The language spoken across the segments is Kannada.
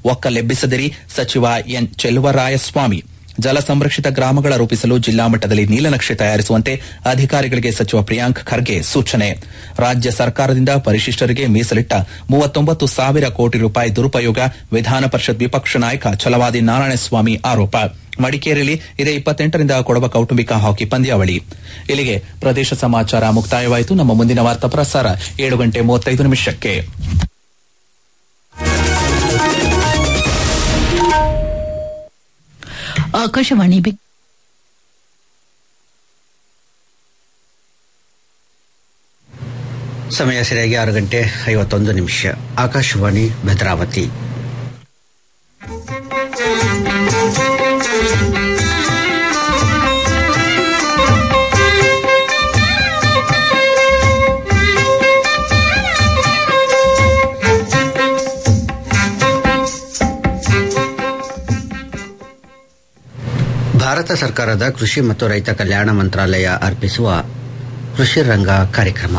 ಒಕ್ಕಲೆಬ್ಬಿಸದಿರಿ ಸಚಿವ ಎನ್ ಚೆಲುವರಾಯಸ್ವಾಮಿ ಜಲ ಸಂರಕ್ಷಿತ ಗ್ರಾಮಗಳ ರೂಪಿಸಲು ಜಿಲ್ಲಾ ಮಟ್ಟದಲ್ಲಿ ನೀಲನಕ್ಷೆ ತಯಾರಿಸುವಂತೆ ಅಧಿಕಾರಿಗಳಿಗೆ ಸಚಿವ ಪ್ರಿಯಾಂಕ್ ಖರ್ಗೆ ಸೂಚನೆ ರಾಜ್ಯ ಸರ್ಕಾರದಿಂದ ಪರಿಶಿಷ್ಟರಿಗೆ ಮೀಸಲಿಟ್ಟ ಮೂವತ್ತೊಂಬತ್ತು ಸಾವಿರ ಕೋಟಿ ರೂಪಾಯಿ ದುರುಪಯೋಗ ವಿಧಾನ ಪರಿಷತ್ ವಿಪಕ್ಷ ನಾಯಕ ಛಲವಾದಿ ನಾರಾಯಣಸ್ವಾಮಿ ಆರೋಪ ಮಡಿಕೇರಿಯಲ್ಲಿ ಇದೇ ಇಪ್ಪತ್ತೆಂಟರಿಂದ ಕೊಡವ ಕೌಟುಂಬಿಕ ಹಾಕಿ ಪಂದ್ಯಾವಳಿ ಇಲ್ಲಿಗೆ ಪ್ರದೇಶ ಸಮಾಚಾರ ಮುಕ್ತಾಯವಾಯಿತು ನಮ್ಮ ಮುಂದಿನ ವಾರ್ತಾ ಪ್ರಸಾರ ಏಳು ಗಂಟೆ ಮೂವತ್ತೈದು ನಿಮಿಷಕ್ಕೆ ಆಕಾಶವಾಣಿ ಬೆಂಗಳೂರು ಸಮಯ ಸರಿಯಾಗಿ ಆರು ಗಂಟೆ ಐವತ್ತೊಂದು ನಿಮಿಷ ಆಕಾಶವಾಣಿ ಭದ್ರಾವತಿ ಭಾರತ ಸರ್ಕಾರದ ಕೃಷಿ ಮತ್ತು ರೈತ ಕಲ್ಯಾಣ ಮಂತ್ರಾಲಯ ಅರ್ಪಿಸುವ ಕೃಷಿ ರಂಗ ಕಾರ್ಯಕ್ರಮ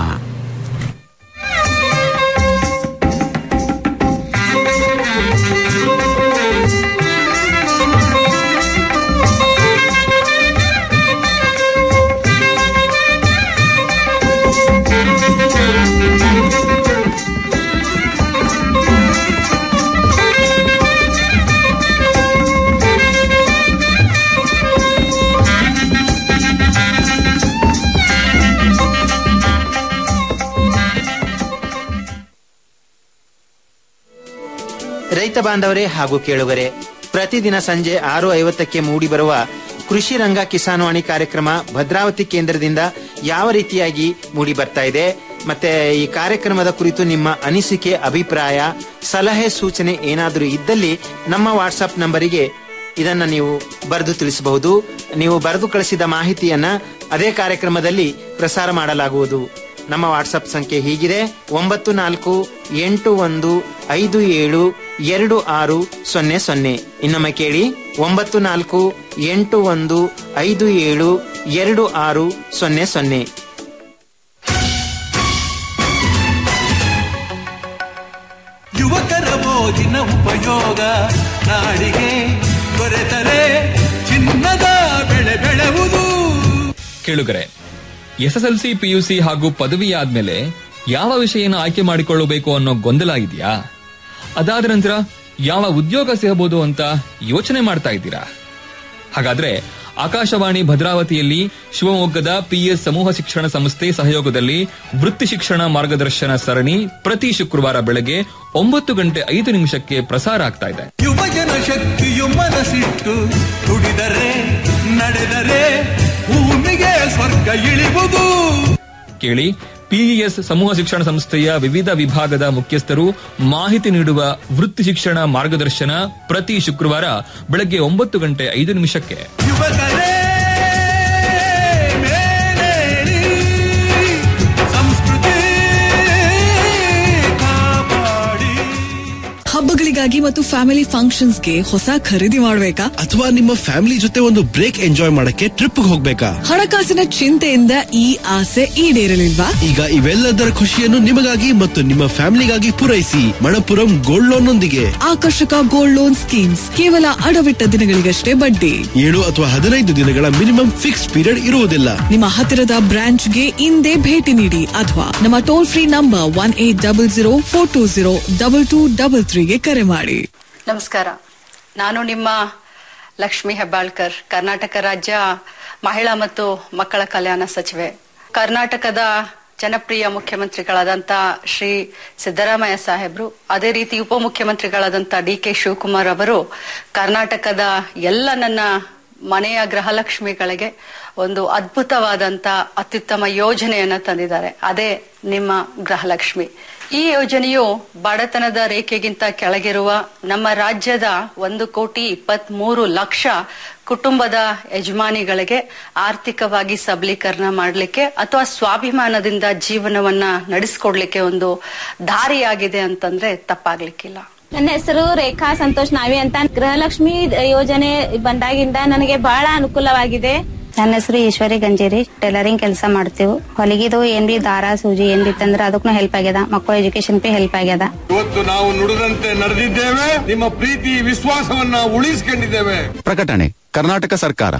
ರೈತ ಬಾಂಧವರೇ ಹಾಗೂ ಕೇಳುಗರೆ ಪ್ರತಿದಿನ ಸಂಜೆ ಆರು ಐವತ್ತಕ್ಕೆ ಮೂಡಿಬರುವ ಕೃಷಿ ರಂಗ ಕಿಸಾನ್ವಾಣಿ ಕಾರ್ಯಕ್ರಮ ಭದ್ರಾವತಿ ಕೇಂದ್ರದಿಂದ ಯಾವ ರೀತಿಯಾಗಿ ಮೂಡಿ ಬರ್ತಾ ಇದೆ ಮತ್ತೆ ಈ ಕಾರ್ಯಕ್ರಮದ ಕುರಿತು ನಿಮ್ಮ ಅನಿಸಿಕೆ ಅಭಿಪ್ರಾಯ ಸಲಹೆ ಸೂಚನೆ ಏನಾದರೂ ಇದ್ದಲ್ಲಿ ನಮ್ಮ ವಾಟ್ಸಪ್ ನಂಬರಿಗೆ ಇದನ್ನ ನೀವು ಬರೆದು ತಿಳಿಸಬಹುದು ನೀವು ಬರೆದು ಕಳಿಸಿದ ಮಾಹಿತಿಯನ್ನ ಅದೇ ಕಾರ್ಯಕ್ರಮದಲ್ಲಿ ಪ್ರಸಾರ ಮಾಡಲಾಗುವುದು ನಮ್ಮ ವಾಟ್ಸಪ್ ಸಂಖ್ಯೆ ಹೀಗಿದೆ ಒಂಬತ್ತು ನಾಲ್ಕು ಎಂಟು ಒಂದು ಐದು ಏಳು ಎರಡು ಆರು ಸೊನ್ನೆ ಸೊನ್ನೆ ಇನ್ನೊಮ್ಮೆ ಕೇಳಿ ಒಂಬತ್ತು ನಾಲ್ಕು ಎಂಟು ಒಂದು ಐದು ಏಳು ಎರಡು ಆರು ಸೊನ್ನೆ ಸೊನ್ನೆ ಯುವಕರ ಮೋಜಿನ ಉಪಯೋಗ ನಾಡಿಗೆ ದೊರೆತರೆ ಚಿನ್ನದ ಬೆಳೆ ಬೆಳೆವುದು ಕೇಳುಗರೆ ಎಸ್ಎಸ್ಎಲ್ಸಿ ಪಿಯುಸಿ ಹಾಗೂ ಪದವಿ ಆದ್ಮೇಲೆ ಯಾವ ವಿಷಯನ ಆಯ್ಕೆ ಮಾಡಿಕೊಳ್ಳಬೇಕು ಅನ್ನೋ ಗೊಂದಲ ಇದೆಯಾ ಅದಾದ ನಂತರ ಯಾವ ಉದ್ಯೋಗ ಸಿಗಬಹುದು ಅಂತ ಯೋಚನೆ ಮಾಡ್ತಾ ಇದ್ದೀರಾ ಹಾಗಾದ್ರೆ ಆಕಾಶವಾಣಿ ಭದ್ರಾವತಿಯಲ್ಲಿ ಶಿವಮೊಗ್ಗದ ಪಿಎಸ್ ಸಮೂಹ ಶಿಕ್ಷಣ ಸಂಸ್ಥೆ ಸಹಯೋಗದಲ್ಲಿ ವೃತ್ತಿ ಶಿಕ್ಷಣ ಮಾರ್ಗದರ್ಶನ ಸರಣಿ ಪ್ರತಿ ಶುಕ್ರವಾರ ಬೆಳಗ್ಗೆ ಒಂಬತ್ತು ಗಂಟೆ ಐದು ನಿಮಿಷಕ್ಕೆ ಪ್ರಸಾರ ಆಗ್ತಾ ಇದೆ ಯುವಜನ ಶಕ್ತಿಯು ಮನಸ್ಸಿಟ್ಟು ದುಡಿದರೆ ನಡೆದರೆ ಭೂಮಿಗೆ ಸ್ವರ್ಗ ಇಳಿವುದು ಕೇಳಿ ಪಿಇಎಸ್ ಸಮೂಹ ಶಿಕ್ಷಣ ಸಂಸ್ಥೆಯ ವಿವಿಧ ವಿಭಾಗದ ಮುಖ್ಯಸ್ಥರು ಮಾಹಿತಿ ನೀಡುವ ವೃತ್ತಿ ಶಿಕ್ಷಣ ಮಾರ್ಗದರ್ಶನ ಪ್ರತಿ ಶುಕ್ರವಾರ ಬೆಳಗ್ಗೆ ಒಂಬತ್ತು ಗಂಟೆ ಐದು ನಿಮಿಷಕ್ಕೆ ಯುವಕರೇ ಮೇಲೇಳಿ ಸಂಸ್ಕೃತಿ ಕಾಪಾಡಿ ಹಬ್ಬಗಳಿಗಾಗಿ ಮತ್ತು ಫ್ಯಾಮಿಲಿ ಫಂಕ್ಷನ್ಸ್ಗೆ ಹೊಸ ಖರೀದಿ ಮಾಡ್ಬೇಕಾ ಅಥವಾ ನಿಮ್ಮ ಫ್ಯಾಮಿಲಿ ಜೊತೆ ಒಂದು ಬ್ರೇಕ್ ಎಂಜಾಯ್ ಮಾಡಕ್ಕೆ ಟ್ರಿಪ್ ಹೋಗ್ಬೇಕಾ ಹಣಕಾಸಿನ ಚಿಂತೆಯಿಂದ ಈ ಆಸೆ ಈಡೇರಲಿಲ್ವಾ ಈಗ ಇವೆಲ್ಲದರ ಖುಷಿಯನ್ನು ನಿಮಗಾಗಿ ಮತ್ತು ನಿಮ್ಮ ಫ್ಯಾಮಿಲಿಗಾಗಿ ಪೂರೈಸಿ ಮಣಪುರಂ ಗೋಲ್ಡ್ ಲೋನ್ ನೊಂದಿಗೆ ಆಕರ್ಷಕ ಗೋಲ್ಡ್ ಲೋನ್ ಸ್ಕೀಮ್ಸ್ ಕೇವಲ ಅಡವಿಟ್ಟ ದಿನಗಳಿಗಷ್ಟೇ ಬಡ್ಡಿ ಏಳು ಅಥವಾ ಹದಿನೈದು ದಿನಗಳ ಮಿನಿಮಮ್ ಫಿಕ್ಸ್ ಪೀರಿಯಡ್ ಇರುವುದಿಲ್ಲ ನಿಮ್ಮ ಹತ್ತಿರದ ಬ್ರಾಂಚ್ಗೆ ಇಂದೇ ಭೇಟಿ ನೀಡಿ ಅಥವಾ ನಮ್ಮ toll free number one eight double zero four two zero double two double ತ್ರೀಗೆ ಕರೆ ಮಾಡಿ ನಮಸ್ಕಾರ ನಾನು ನಿಮ್ಮ ಲಕ್ಷ್ಮಿ ಹೆಬ್ಬಾಳ್ಕರ್ ಕರ್ನಾಟಕ ರಾಜ್ಯ ಮಹಿಳಾ ಮತ್ತು ಮಕ್ಕಳ ಕಲ್ಯಾಣ ಸಚಿವೆ ಕರ್ನಾಟಕದ ಜನಪ್ರಿಯ ಮುಖ್ಯಮಂತ್ರಿಗಳಾದಂತ ಶ್ರೀ ಸಿದ್ದರಾಮಯ್ಯ ಸಾಹೇಬ್ರು ಅದೇ ರೀತಿ ಉಪಮುಖ್ಯಮಂತ್ರಿಗಳಾದಂತ ಡಿ ಕೆ ಶಿವಕುಮಾರ್ ಅವರು ಕರ್ನಾಟಕದ ಎಲ್ಲ ನನ್ನ ಮನೆಯ ಗೃಹಲಕ್ಷ್ಮಿಗಳಿಗೆ ಒಂದು ಅದ್ಭುತವಾದಂತ ಅತ್ಯುತ್ತಮ ಯೋಜನೆಯನ್ನ ತಂದಿದ್ದಾರೆ ಅದೇ ನಿಮ್ಮ ಗೃಹಲಕ್ಷ್ಮಿ ಈ ಯೋಜನೆಯು ಬಡತನದ ರೇಖೆಗಿಂತ ಕೆಳಗಿರುವ ನಮ್ಮ ರಾಜ್ಯದ ಒಂದು ಕೋಟಿ ಇಪ್ಪತ್ತ್ ಮೂರು ಲಕ್ಷ ಕುಟುಂಬದ ಯಜಮಾನಿಗಳಿಗೆ ಆರ್ಥಿಕವಾಗಿ ಸಬಲೀಕರಣ ಮಾಡಲಿಕ್ಕೆ ಅಥವಾ ಸ್ವಾಭಿಮಾನದಿಂದ ಜೀವನವನ್ನ ನಡೆಸ್ಕೊಡ್ಲಿಕ್ಕೆ ಒಂದು ದಾರಿಯಾಗಿದೆ ಅಂತಂದ್ರೆ ತಪ್ಪಾಗ್ಲಿಕ್ಕಿಲ್ಲ ನನ್ನ ಹೆಸರು ರೇಖಾ ಸಂತೋಷ್ ನಾವಿ ಅಂತ ಗೃಹಲಕ್ಷ್ಮಿ ಯೋಜನೆ ಬಂದಾಗಿಂದ ನನಗೆ ಬಹಳ ಅನುಕೂಲವಾಗಿದೆ ನನ್ನ ಹೆಸರು ಈಶ್ವರಿ ಗಂಜೇರಿ ಟೈಲರಿಂಗ್ ಕೆಲಸ ಮಾಡ್ತೀವಿ ಹೊಲಿಗಿದು ಏನ್ ಬಿ ದಾರ ಸೂಜಿ ಏನ್ ಬಿತ್ತಂದ್ರ ಅದಕ್ಕೂ ಹೆಲ್ಪ್ ಆಗ್ಯದ ಮಕ್ಕಳ ಎಜುಕೇಶನ್ ಬಿ ಹೆಲ್ಪ್ ಆಗ್ಯದ ಇವತ್ತು ನಾವು ನುಡಿದಂತೆ ನಡೆದಿದ್ದೇವೆ ನಿಮ್ಮ ಪ್ರೀತಿ ವಿಶ್ವಾಸವನ್ನ ಉಳಿಸಿಕೊಂಡಿದ್ದೇವೆ ಪ್ರಕಟಣೆ ಕರ್ನಾಟಕ ಸರ್ಕಾರ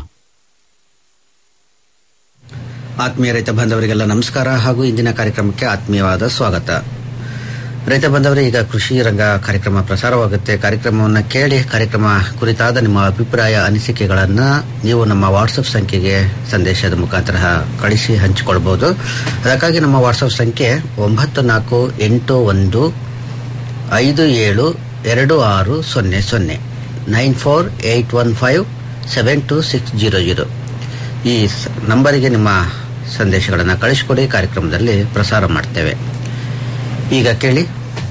ಆತ್ಮೀಯ ರೈತ ಬಾಂಧವರಿಗೆಲ್ಲ ನಮಸ್ಕಾರ ಹಾಗೂ ಇಂದಿನ ಕಾರ್ಯಕ್ರಮಕ್ಕೆ ಆತ್ಮೀಯವಾದ ಸ್ವಾಗತ ರೈತ ಬಾಂಧವರೇ ಈಗ ಕೃಷಿ ರಂಗ ಕಾರ್ಯಕ್ರಮ ಪ್ರಸಾರವಾಗುತ್ತೆ ಕಾರ್ಯಕ್ರಮವನ್ನು ಕೇಳಿ ಕಾರ್ಯಕ್ರಮ ಕುರಿತಾದ ನಿಮ್ಮ ಅಭಿಪ್ರಾಯ ಅನಿಸಿಕೆಗಳನ್ನು ನೀವು ನಮ್ಮ ವಾಟ್ಸಪ್ ಸಂಖ್ಯೆಗೆ ಸಂದೇಶದ ಮುಖಾಂತರ ಕಳಿಸಿ ಹಂಚಿಕೊಳ್ಬೋದು ಅದಕ್ಕಾಗಿ ನಮ್ಮ ವಾಟ್ಸಪ್ ಸಂಖ್ಯೆ ಒಂಬತ್ತು ನಾಲ್ಕು ಎಂಟು ಒಂದು ಐದು ಏಳು ಎರಡು ಆರು ಸೊನ್ನೆ ಸೊನ್ನೆ nine four eight one five seven two six zero zero ಈ ಸ- ನಂಬರಿಗೆ ನಿಮ್ಮ ಸಂದೇಶಗಳನ್ನು ಕಳಿಸಿಕೊಡಿ ಕಾರ್ಯಕ್ರಮದಲ್ಲಿ ಪ್ರಸಾರ ಮಾಡ್ತೇವೆ ಈಗ ಕೇಳಿ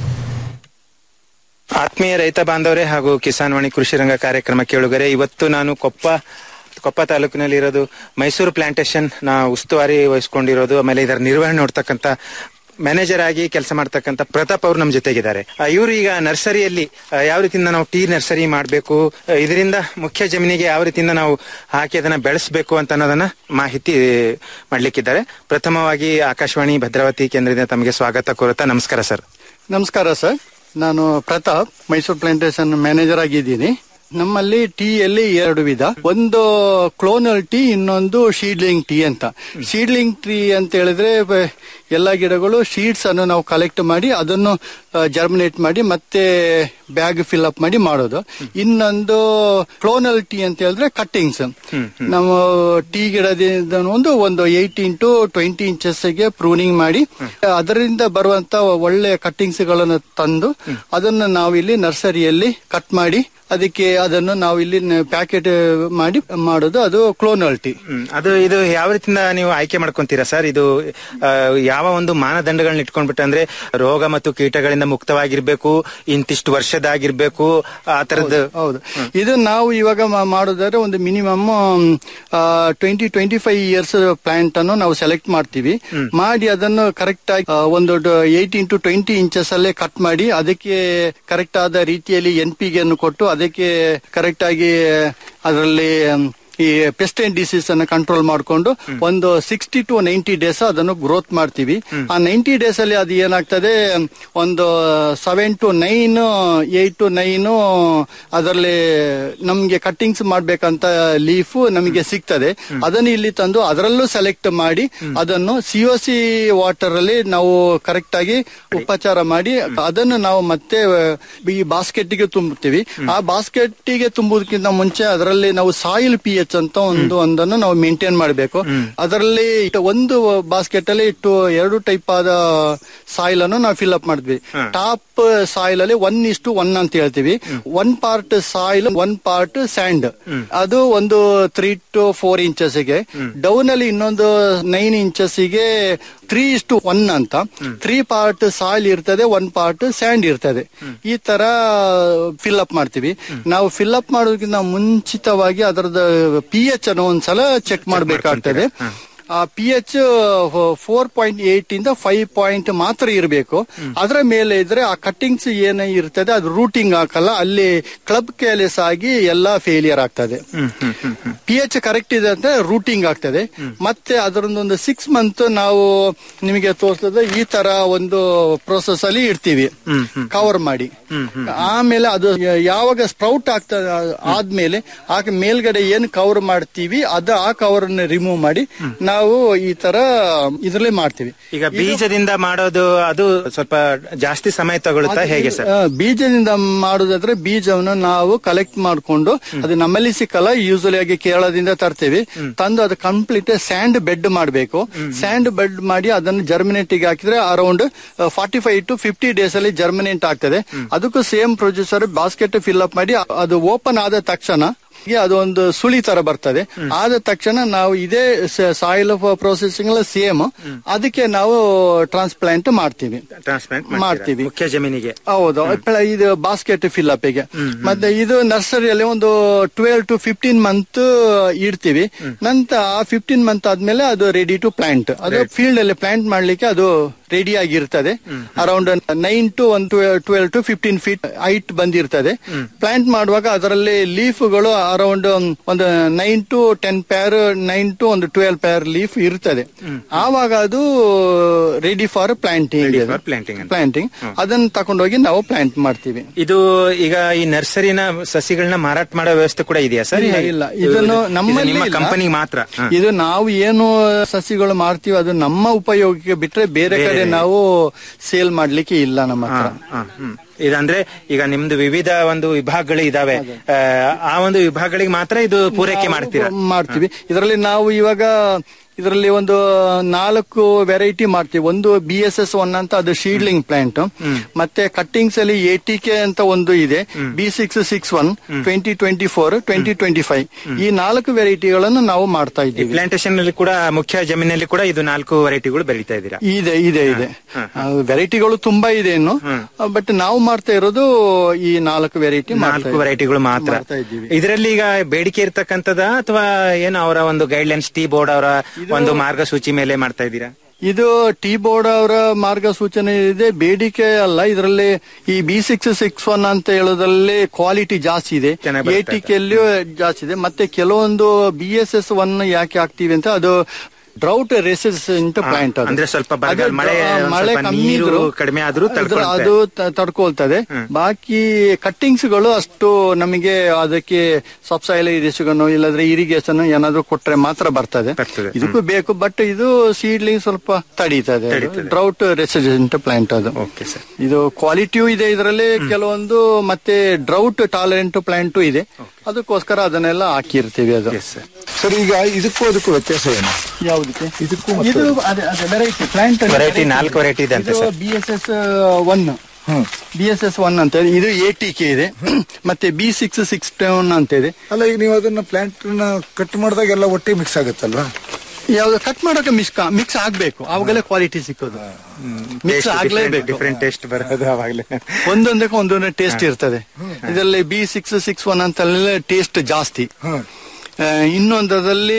ಆತ್ಮೀಯ ರೈತ ಬಾಂಧವರೇ ಹಾಗೂ ಕಿಸಾನ್ ವಾಣಿ ಕೃಷಿ ರಂಗ ಕಾರ್ಯಕ್ರಮ ಕೇಳುಗರೆ ಇವತ್ತು ನಾನು ಕೊಪ್ಪ ಕೊಪ್ಪ ತಾಲೂಕಿನಲ್ಲಿ ಇರೋದು ಮೈಸೂರು ಪ್ಲಾಂಟೇಶನ್ ನಾ ಉಸ್ತುವಾರಿ ವಹಿಸ್ಕೊಂಡಿರೋದು ಆಮೇಲೆ ಇದರ ನಿರ್ವಹಣೆ ನೋಡ್ತಕ್ಕಂತ ಮ್ಯಾನೇಜರ್ ಆಗಿ ಕೆಲಸ ಮಾಡ್ತಕ್ಕಂತ ಪ್ರತಾಪ್ ಅವರು ನಮ್ಮ ಜೊತೆಗಿದ್ದಾರೆ ಆ, ಇವರು ಈಗ ನರ್ಸರಿಯಲ್ಲಿ ಆ, ಯಾವ ರೀತಿಯಿಂದ ನಾವು ಟೀ ನರ್ಸರಿ ಮಾಡಬೇಕು ಇದರಿಂದ ಮುಖ್ಯ ಜಮೀನಿಗೆ ಯಾವ ರೀತಿಯಿಂದ ನಾವು ಹಾಕಿ ಅದನ್ನ ಬೆಳೆಸಬೇಕು ಅಂತ ಅನ್ನೋದನ್ನ ಮಾಹಿತಿ ಮಾಡ್ಲಿಕ್ಕಿದ್ದಾರೆ ಪ್ರಥಮವಾಗಿ ಆಕಾಶವಾಣಿ ಭದ್ರಾವತಿ ಕೇಂದ್ರದಿಂದ ತಮಗೆ ಸ್ವಾಗತ ಕೋರುತ್ತಾ ನಮಸ್ಕಾರ ಸರ್ ನಮಸ್ಕಾರ ಸರ್ ನಾನು ಪ್ರತಾಪ್ ಮೈಸೂರು ಪ್ಲಾಂಟೇಶನ್ ಮ್ಯಾನೇಜರ್ ಆಗಿದ್ದೀನಿ ನಮ್ಮಲ್ಲಿ ಟೀಯಲ್ಲಿ ಎರಡು ವಿಧ ಒಂದು ಕ್ಲೋನಲ್ ಟೀ ಇನ್ನೊಂದು ಶೀಡ್ಲಿಂಗ್ ಟೀ ಅಂತ ಶೀಡ್ಲಿಂಗ್ ಟೀ ಅಂತ ಹೇಳಿದ್ರೆ ಬ- ಎಲ್ಲ ಗಿಡಗಳು ಶೀಡ್ಸ್ ಅನ್ನು ನಾವು ಕಲೆಕ್ಟ್ ಮಾಡಿ ಅದನ್ನು ಜರ್ಮಿನೇಟ್ ಮಾಡಿ ಮತ್ತೆ ಬ್ಯಾಗ್ ಫಿಲ್ ಅಪ್ ಮಾಡಿ ಮಾಡೋದು ಇನ್ನೊಂದು ಕ್ಲೋನಲ್ ಟೀ ಅಂತ ಹೇಳಿದ್ರೆ ಕಟ್ಟಿಂಗ್ಸ್ ನಮ್ಮ ಟೀ ಗಿಡದಿಂದ ಒಂದು ಒಂದು ಏಯ್ಟೀನ್ ಟು ಟ್ವೆಂಟಿ ಇಂಚಸ್ಗೆ ಪ್ರೂನಿಂಗ್ ಮಾಡಿ ಅದರಿಂದ ಬರುವಂತ ಒಳ್ಳೆ ಕಟ್ಟಿಂಗ್ಸ್ ಗಳನ್ನು ತಂದು ಅದನ್ನು ನಾವಿಲ್ಲಿ ನರ್ಸರಿಯಲ್ಲಿ ಕಟ್ ಮಾಡಿ ಅದಕ್ಕೆ ಅದನ್ನು ನಾವು ಇಲ್ಲಿ ಪ್ಯಾಕೆಟ್ ಮಾಡಿ ಮಾಡೋದು ಅದು ಕ್ಲೋನಲ್ ಟೀ ಹ್ಮ್. ಅದು ಇದು ಯಾವ ರೀತಿಯಿಂದ ನೀವು ಆಯ್ಕೆ ಮಾಡ್ಕೊಂತೀರಾ ಸರ್ ಇದು ಆ, ಯಾವ ಒಂದು ಮಾನದಂಡಗಳನ್ನ ಇಟ್ಕೊಂಡ್ಬಿಟ್ಟು ಅಂದ್ರೆ ರೋಗ ಮತ್ತು ಕೀಟಗಳಿಂದ ಮುಕ್ತವಾಗಿರ್ಬೇಕು ಇಂತಿಷ್ಟು ವರ್ಷದಾಗಿರ್ಬೇಕು ಆ ತರದ್ದು ಹೌದು ಇದು ನಾವು ಇವಾಗ ಮಾ- ಮಾಡೋದಾದ್ರೆ ಒಂದು minimum twenty twenty five years plant ಅನ್ನು ನಾವು ಸೆಲೆಕ್ಟ್ ಮಾಡ್ತೀವಿ ಮಾಡಿ ಅದನ್ನು ಕರೆಕ್ಟ್ ಆಗಿ ಆ, ಒಂದು ಏಯ್ಟೀನ್ ಟು ಟ್ವೆಂಟಿ ಇಂಚಸ್ ಅಲ್ಲೇ ಕಟ್ ಮಾಡಿ ಅದಕ್ಕೆ ಕರೆಕ್ಟ್ ಆದ ರೀತಿಯಲ್ಲಿ ಎನ್ ಪಿ ಅನ್ನು ಕೊಟ್ಟು ಅದಕ್ಕೆ ಕರೆಕ್ಟ್ ಆಗಿ ಅದರಲ್ಲಿ ಮ್, ಈ ಪೆಸ್ಟ್ ಅಂಡ್ ಡಿಸೀಸ್ ಅನ್ನು ಕಂಟ್ರೋಲ್ ಮಾಡಿಕೊಂಡು ಒಂದು ಸಿಕ್ಸ್ಟಿ ಟು ನೈಂಟಿ ಡೇಸ್ ಅದನ್ನು ಗ್ರೋತ್ ಮಾಡ್ತೀವಿ ಆ ನೈಂಟಿ ಡೇಸ್ ಅಲ್ಲಿ ಅದು ಏನಾಗ್ತದೆ ಒಂದು seven to nine eight to nine ಅದರಲ್ಲಿ ನಮ್ಗೆ ಕಟ್ಟಿಂಗ್ಸ್ ಮಾಡ್ಬೇಕಂತ ಲೀಫ್ ನಮಗೆ ಸಿಗ್ತದೆ ಅದನ್ನು ಇಲ್ಲಿ ತಂದು ಅದರಲ್ಲೂ ಸೆಲೆಕ್ಟ್ ಮಾಡಿ ಅದನ್ನು ಸಿ ಒ ಸಿ ವಾಟರ್ ಅಲ್ಲಿ ನಾವು ಕರೆಕ್ಟ್ ಆಗಿ ಉಪಚಾರ ಮಾಡಿ ಅದನ್ನು ನಾವು ಮತ್ತೆ ಈ ಬಾಸ್ಕೆಟ್ ಗೆ ತುಂಬುತ್ತೀವಿ ಆ ಬಾಸ್ಕೆಟ್ ಗೆ ತುಂಬುವುದಕ್ಕಿಂತ ಮುಂಚೆ ಅದರಲ್ಲಿ ನಾವು ಸಾಯಿಲ್ ಪಿ ಎಚ್ ಅಂತ ಒಂದು ಒಂದನ್ನು ನಾವು ಮೇಂಟೈನ್ ಮಾಡಬೇಕು ಅದರಲ್ಲಿ ಒಂದು ಬಾಸ್ಕೆಟ್ ಅಲ್ಲಿ ಇಟ್ಟು ಎರಡು ಟೈಪ್ ಆದ ಸಾಯಿಲ್ ಅನ್ನು ನಾವು ಫಿಲ್ ಅಪ್ ಮಾಡಿದ್ವಿ ಟಾಪ್ ಸಾಯಿಲ್ ಅಲ್ಲಿ ಒನ್ ಇಷ್ಟು ಒನ್ ಅಂತ ಹೇಳ್ತೀವಿ one part soil one part sand ಅದು ಒಂದು ತ್ರೀ ಟು ಫೋರ್ ಇಂಚಸ್ ಗೆ ಡೌನ್ ಅಲ್ಲಿ ಇನ್ನೊಂದು ನೈನ್ ಇಂಚಸ್ ಗೆ ತ್ರೀ ಇಷ್ಟು ಒನ್ ಅಂತ ತ್ರೀ ಪಾರ್ಟ್ ಸಾಯಿಲ್ ಇರ್ತದೆ ಒನ್ ಪಾರ್ಟ್ ಸ್ಯಾಂಡ್ ಇರ್ತದೆ ಈ ತರ ಫಿಲ್ ಅಪ್ ಮಾಡ್ತೀವಿ ನಾವು ಫಿಲ್ ಅಪ್ ಮಾಡೋದಕ್ಕಿಂತ ಮುಂಚಿತವಾಗಿ ಅದರದ ಪಿ ಎಚ್ ಅನ್ನು ಒಂದ್ಸಲ ಚೆಕ್ ಮಾಡಬೇಕಾಗ್ತದೆ ಆ P H four point eight ಇಂದ ಫೈವ್ ಪಾಯಿಂಟ್ ಮಾತ್ರ ಇರಬೇಕು ಅದರ ಮೇಲೆ ಇದ್ರೆ ಆ ಕಟ್ಟಿಂಗ್ಸ್ ಏನೇ ಇರ್ತದೆ ಅದು ರೂಟಿಂಗ್ ಹಾಕಲ್ಲ ಅಲ್ಲಿ ಕ್ಲಬ್ ಕೇಲೆಸ್ ಆಗಿ ಎಲ್ಲ ಫೇಲಿಯರ್ ಆಗ್ತದೆ ಪಿ ಎಚ್ ಕರೆಕ್ಟ್ ಇದೆ ಅಂತ ರೂಟಿಂಗ್ ಆಗ್ತದೆ ಮತ್ತೆ ಅದರೊಂದೊಂದು ಸಿಕ್ಸ್ ಮಂತ್ ನಾವು ನಿಮಗೆ ತೋರಿಸ್ತದೆ ಈ ತರ ಒಂದು ಪ್ರೋಸೆಸ್ ಅಲ್ಲಿ ಇಡ್ತೀವಿ ಕವರ್ ಮಾಡಿ ಆಮೇಲೆ ಅದು ಯಾವಾಗ ಸ್ಪ್ರೌಟ್ ಆಗ್ತದೆ ಆದ್ಮೇಲೆ ಆ ಮೇಲ್ಗಡೆ ಏನ್ ಕವರ್ ಮಾಡ್ತೀವಿ ಅದು ಆ ಕವರ್ ಅನ್ನು ರಿಮೂವ್ ಮಾಡಿ ನಾವು ಈ ತರ ಇದ್ರಲ್ಲೇ ಮಾಡ್ತೀವಿ ಈಗ ಬೀಜದಿಂದ ಮಾಡೋದು ಅದು ಸ್ವಲ್ಪ ಜಾಸ್ತಿ ಸಮಯ ತಗೊಳುತ್ತಾ ಹೇಗೆ ಸರ್ ಆ, ಬೀಜದಿಂದ ಮಾಡುದಾದ್ರೆ ಬೀಜವನ್ನು ನಾವು ಕಲೆಕ್ಟ್ ಮಾಡಿಕೊಂಡು ಅದು ನಮ್ಮಲ್ಲಿ ಸಿಕ್ಕಲ್ಲ ಯೂಸಲಿ ಆಗಿ ಕೇರಳದಿಂದ ತರ್ತೇವೆ ತಂದು ಅದು ಕಂಪ್ಲೀಟ್ ಸ್ಯಾಂಡ್ ಬೆಡ್ ಮಾಡಬೇಕು ಸ್ಯಾಂಡ್ ಬೆಡ್ ಮಾಡಿ ಅದನ್ನು ಜರ್ಮಿನೇಟ್ ಗೆ ಹಾಕಿದ್ರೆ around forty five to fifty days ಅಲ್ಲಿ ಜರ್ಮಿನೇಟ್ ಆಗ್ತದೆ ಅದಕ್ಕೂ same producer basket fill up ಮಾಡಿ ಅದು ಓಪನ್ ಆದ ತಕ್ಷಣ ಗೆ ಅದೊಂದು ಸುಳಿ ತರ ಬರ್ತದೆ ಆದ ತಕ್ಷಣ ನಾವು ಇದೇ ಸಾಯಿಲ್ ಪ್ರೊಸೆಸಿಂಗ್ ಸೇಮ್ ಅದಕ್ಕೆ ನಾವು ಟ್ರಾನ್ಸ್ಪ್ಲಾಂಟ್ ಮಾಡ್ತೀವಿ ಟ್ರಾನ್ಸ್ಪ್ಲಾಂಟ್ ಮಾಡ್ತೀವಿ. ಮುಖ್ಯ ಜಮೀನಿಗೆ ಹೌದು ಇಪ್ಪ- ಇದು ಬಾಸ್ಕೆಟ್ ಫಿಲ್ ಅಪ್ ಗೆ ಮತ್ತೆ ಇದು ನರ್ಸರಿಯಲ್ಲಿ ಒಂದು ಟ್ವೆಲ್ ಟು ಫಿಫ್ಟೀನ್ ಮಂತ್ ಇಡ್ತೀವಿ ನಂತರ ಆ ಫಿಫ್ಟೀನ್ ಮಂತ್ ಆದ್ಮೇಲೆ ಅದು ರೆಡಿ ಟು ಪ್ಲಾಂಟ್ ಅದು ಫೀಲ್ಡ್ ಅಲ್ಲಿ ಪ್ಲಾಂಟ್ ಮಾಡ್ಲಿಕ್ಕೆ ಅದು ರೆಡಿ ಆಗಿರ್ತದೆ around nine to one twelve to fifteen feet height ಬಂದಿರ್ತದೆ ಪ್ಲಾಂಟ್ ಮಾಡುವಾಗ ಅದರಲ್ಲಿ ಲೀಫ್ಗಳು ಅರೌಂಡ್ ಒಂದು nine to ten pair nine to ಒಂದು ಟ್ವೆಲ್ ಪೇರ್ ಲೀಫ್ ಇರ್ತದೆ ಆವಾಗ ಅದು ರೆಡಿ ಫಾರ್ ಪ್ಲಾಂಟಿಂಗ್ planting ಅಂತ. ಪ್ಲಾಂಟಿಂಗ್ ಅದನ್ನ ತಕೊಂಡೋಗಿ ನಾವು ಪ್ಲಾಂಟ್ ಮಾಡ್ತೀವಿ ಇದು ಈಗ ಈ ನರ್ಸರಿನ ಸಸಿಗಳನ್ನ ಮಾರಾಟ ಮಾಡೋ ವ್ಯವಸ್ಥೆ ಕೂಡ ಇದೆಯಾ ಸರ್ ಇಲ್ಲ ಇಲ್ಲ ಇದನ್ನು ನಮ್ಮಲ್ಲಿ ನಿಮ್ಮ ಇಲ್ಲ. ಕಂಪನಿ ಮಾತ್ರ ಹ. ಇದು ನಾವು ಏನು ಸಸಿಗಳು ಮಾಡ್ತೀವಿ ಅದು ನಮ್ಮ ಉಪಯೋಗಕ್ಕೆ ಬಿಟ್ರೆ ಬೇರೆ ಬೇರೆ. ಕಡೆ ನಾವು ಸೇಲ್ ಮಾಡ್ಲಿಕ್ಕೆ ಇಲ್ಲ ನಮ್ಮ ಹ, ಹತ್ರ ಹ, ಹ್ಮ್. ಇದಂದ್ರೆ ಈಗ ನಿಮ್ದು ವಿವಿಧ ಒಂದು ವಿಭಾಗಗಳು ಇದಾವೆ ಆ, ಆ ಒಂದು ವಿಭಾಗಗಳಿಗೆ ಮಾತ್ರ ಇದು ಪೂರೈಕೆ ಮಾಡ್ತೀರಾ ಮಾಡ್ತೀವಿ ಇದರಲ್ಲಿ ನಾವು ಇವಾಗ ಇದರಲ್ಲಿ ಒಂದು ನಾಲ್ಕು ವೆರೈಟಿ ಮಾಡ್ತೀವಿ ಒಂದು ಬಿ ಎಸ್ ಎಸ್ ಒನ್ ಅಂತ ಅದು ಶೀಡ್ಲಿಂಗ್ ಪ್ಲಾಂಟ್ ಮತ್ತೆ ಕಟ್ಟಿಂಗ್ಸ್ ಅಲ್ಲಿ ಎಟಿ ಕೆ ಅಂತ ಒಂದು ಇದೆ B six six one twenty twenty four twenty twenty five ಈ ನಾಲ್ಕು ವೆರೈಟಿಗಳನ್ನು ನಾವು ಮಾಡ್ತಾ ಇದ್ದೀವಿ ಪ್ಲಾಂಟೇಶನ್ ನಲ್ಲಿ ಕೂಡ ಮುಖ್ಯ ಜಮೀನಲ್ಲಿ ಕೂಡ ಇದು ನಾಲ್ಕು ವೆರೈಟಿಗಳು ಬೆಳೀತಾ ಇದ್ದೀರಾ ಇದೆ ಇದೆ ಇದೆ ವೆರೈಟಿಗಳು ತುಂಬಾ ಇದೆ ಇನ್ನು ಬಟ್ ನಾವು ಮಾಡ್ತಾ ಇರೋದು ಈ ನಾಲ್ಕು ವೆರೈಟಿ ನಾಲ್ಕು ವೆರೈಟಿಗಳು ಮಾತ್ರ ಮಾಡ್ತಾ ಇದ್ದೀವಿ. ಇದರಲ್ಲಿ ಈಗ ಬೇಡಿಕೆ ಇರ್ತಕ್ಕಂಥದ ಅಥವಾ ಏನು ಅವರ ಒಂದು ಗೈಡ್ಲೈನ್ಸ್ ಟಿ ಬೋರ್ಡ್ ಅವರ ಒಂದು ಮಾರ್ಗಸೂಚಿ ಮೇಲೆ ಮಾಡ್ತಾ ಇದ್ದೀರಾ ಇದು ಟಿ ಬೋರ್ಡ್ ಅವರ ಮಾರ್ಗಸೂಚನೆ ಇದೆ ಬೇಡಿಕೆ ಅಲ್ಲ ಇದರಲ್ಲಿ ಈ ಬಿ ಸಿಕ್ಸ್ ಸಿಕ್ಸ್ ಒನ್ ಅಂತ ಹೇಳೋದ್ರಲ್ಲಿ ಕ್ವಾಲಿಟಿ ಜಾಸ್ತಿ ಇದೆ ಚೆನ್ನಾಗ್ ಬರುತ್ತೆ ಎ ಟಿ ಜಾಸ್ತಿ ಇದೆ ಮತ್ತೆ ಕೆಲವೊಂದು ಬಿ ಎಸ್ ಎಸ್ ಒನ್ ಯಾಕೆ ಹಾಕ್ತಿವಿ ಅಂತ ಅದು ಡ್ರೌಟ್ ರೆಸಿಸ್ಟೆಂಟ್ ಹಾ, ಪ್ಲಾಂಟ್ ಅದು ಅಂದ್ರೆ ಸ್ವಲ್ಪ ಬರಗಾಲ, ಅದು ಮಳೆ ಆ, ಒಂದ್ ಮಳೆ ಸ್ವಲ್ಪ ಕಮ್ಮಿ ನೀರು ಇದ್ರೂ ಕಡಿಮೆ ಆದ್ರೂ ಅದ್ರ- ತಡ್ಕೊಳುತ್ತೆ. ಅದು ತ- ತಡ್ಕೊಳ್ತದೆ ಬಾಕಿ ಕಟ್ಟಿಂಗ್ಸ್ ಗಳು ಅಷ್ಟು ನಮಗೆ ಅದಕ್ಕೆ ಸಬ್ಸಾಯಿಲ್ ಇರಿಸಿಗನು ಇಲ್ಲದ್ರೆ ಇರಿಗೇಷನ್ ಏನಾದ್ರು ಕೊಟ್ರೆ ಮಾತ್ರ ಬರ್ತದೆ ಬರ್ತದೆ. ಇದಕ್ಕೂ ಬೇಕು ಬಟ್ ಇದು ಸೀಡ್ಲಿಂಗ್ ಸ್ವಲ್ಪ ತಡೀತದೆ ತಡೀತದೆ. ಡ್ರೌಟ್ ರೆಸಿಡೆಂಟ್ ಪ್ಲಾಂಟ್ ಅದು ಓಕೆ ಸರ್ ಇದು ಕ್ವಾಲಿಟಿಯೂ ಇದೆ ಇದರಲ್ಲಿ ಕೆಲವೊಂದು ಮತ್ತೆ ಡ್ರೌಟ್ ಟಾಲರೆಂಟ್ ಪ್ಲಾಂಟು ಇದೆ ಅದಕ್ಕೋಸ್ಕರ ಅದನ್ನೆಲ್ಲ ಹಾಕಿರ್ತೀವಿ ಅದು ಸರ್ ಈಗ ಇದಕ್ಕೂ ಅದಕ್ಕೂ ವ್ಯತ್ಯಾಸ ಏನು ಯಾವುದಕ್ಕೆ ಇದಕ್ಕೂ ಇದು ಅದೇ ಅದೇ ವೆರೈಟಿ ಪ್ಲಾಂಟ್ Variety ನಾಲ್ಕು variety ಇದೆ ಅಂತೆ sir. B S S one B S S one ಅಂತ ಇದೆ ಇದು ಎ ಟಿ ಕೆ ಇದೆ ಮತ್ತೆ ಬಿ ಸಿಕ್ಸ್ ಸಿಕ್ಸ್ ಒನ್ ಅಂತ ಇದೆ ಅಲ್ಲ ಈಗ ನೀವು ಅದನ್ನ ಪ್ಲಾಂಟ್ ಕಟ್ ಮಾಡಿದಾಗ ಎಲ್ಲ ಒಟ್ಟಿಗೆ ಮಿಕ್ಸ್ ಆಗುತ್ತಲ್ವಾ ಯಾವ್ದು ಕಟ್ ಮಾಡೋಕೆ ಮಿಕ್ಸ್ ಮಿಕ್ಸ್ ಆಗ್ಬೇಕು ಅವಾಗಲೇ ಕ್ವಾಲಿಟಿ ಸಿಕ್ಕೋದು ಮಿಕ್ಸ್ ಆಗ್ಲೇಬೇಕು ಡಿಫ್ರೆಂಟ್ ಟೇಸ್ಟ್ ಬರೋದು ಅವಾಗಲೇ ಒಂದೊಂದಕ್ಕೆ ಒಂದೊಂದು ಟೇಸ್ಟ್ ಇರ್ತದೆ ಇದರಲ್ಲಿ ಬಿ ಸಿಕ್ಸ್ ಸಿಕ್ಸ್ ಒನ್ ಅಂತ ಟೇಸ್ಟ್ ಜಾಸ್ತಿ ಆ, ಇನ್ನೊಂದರಲ್ಲಿ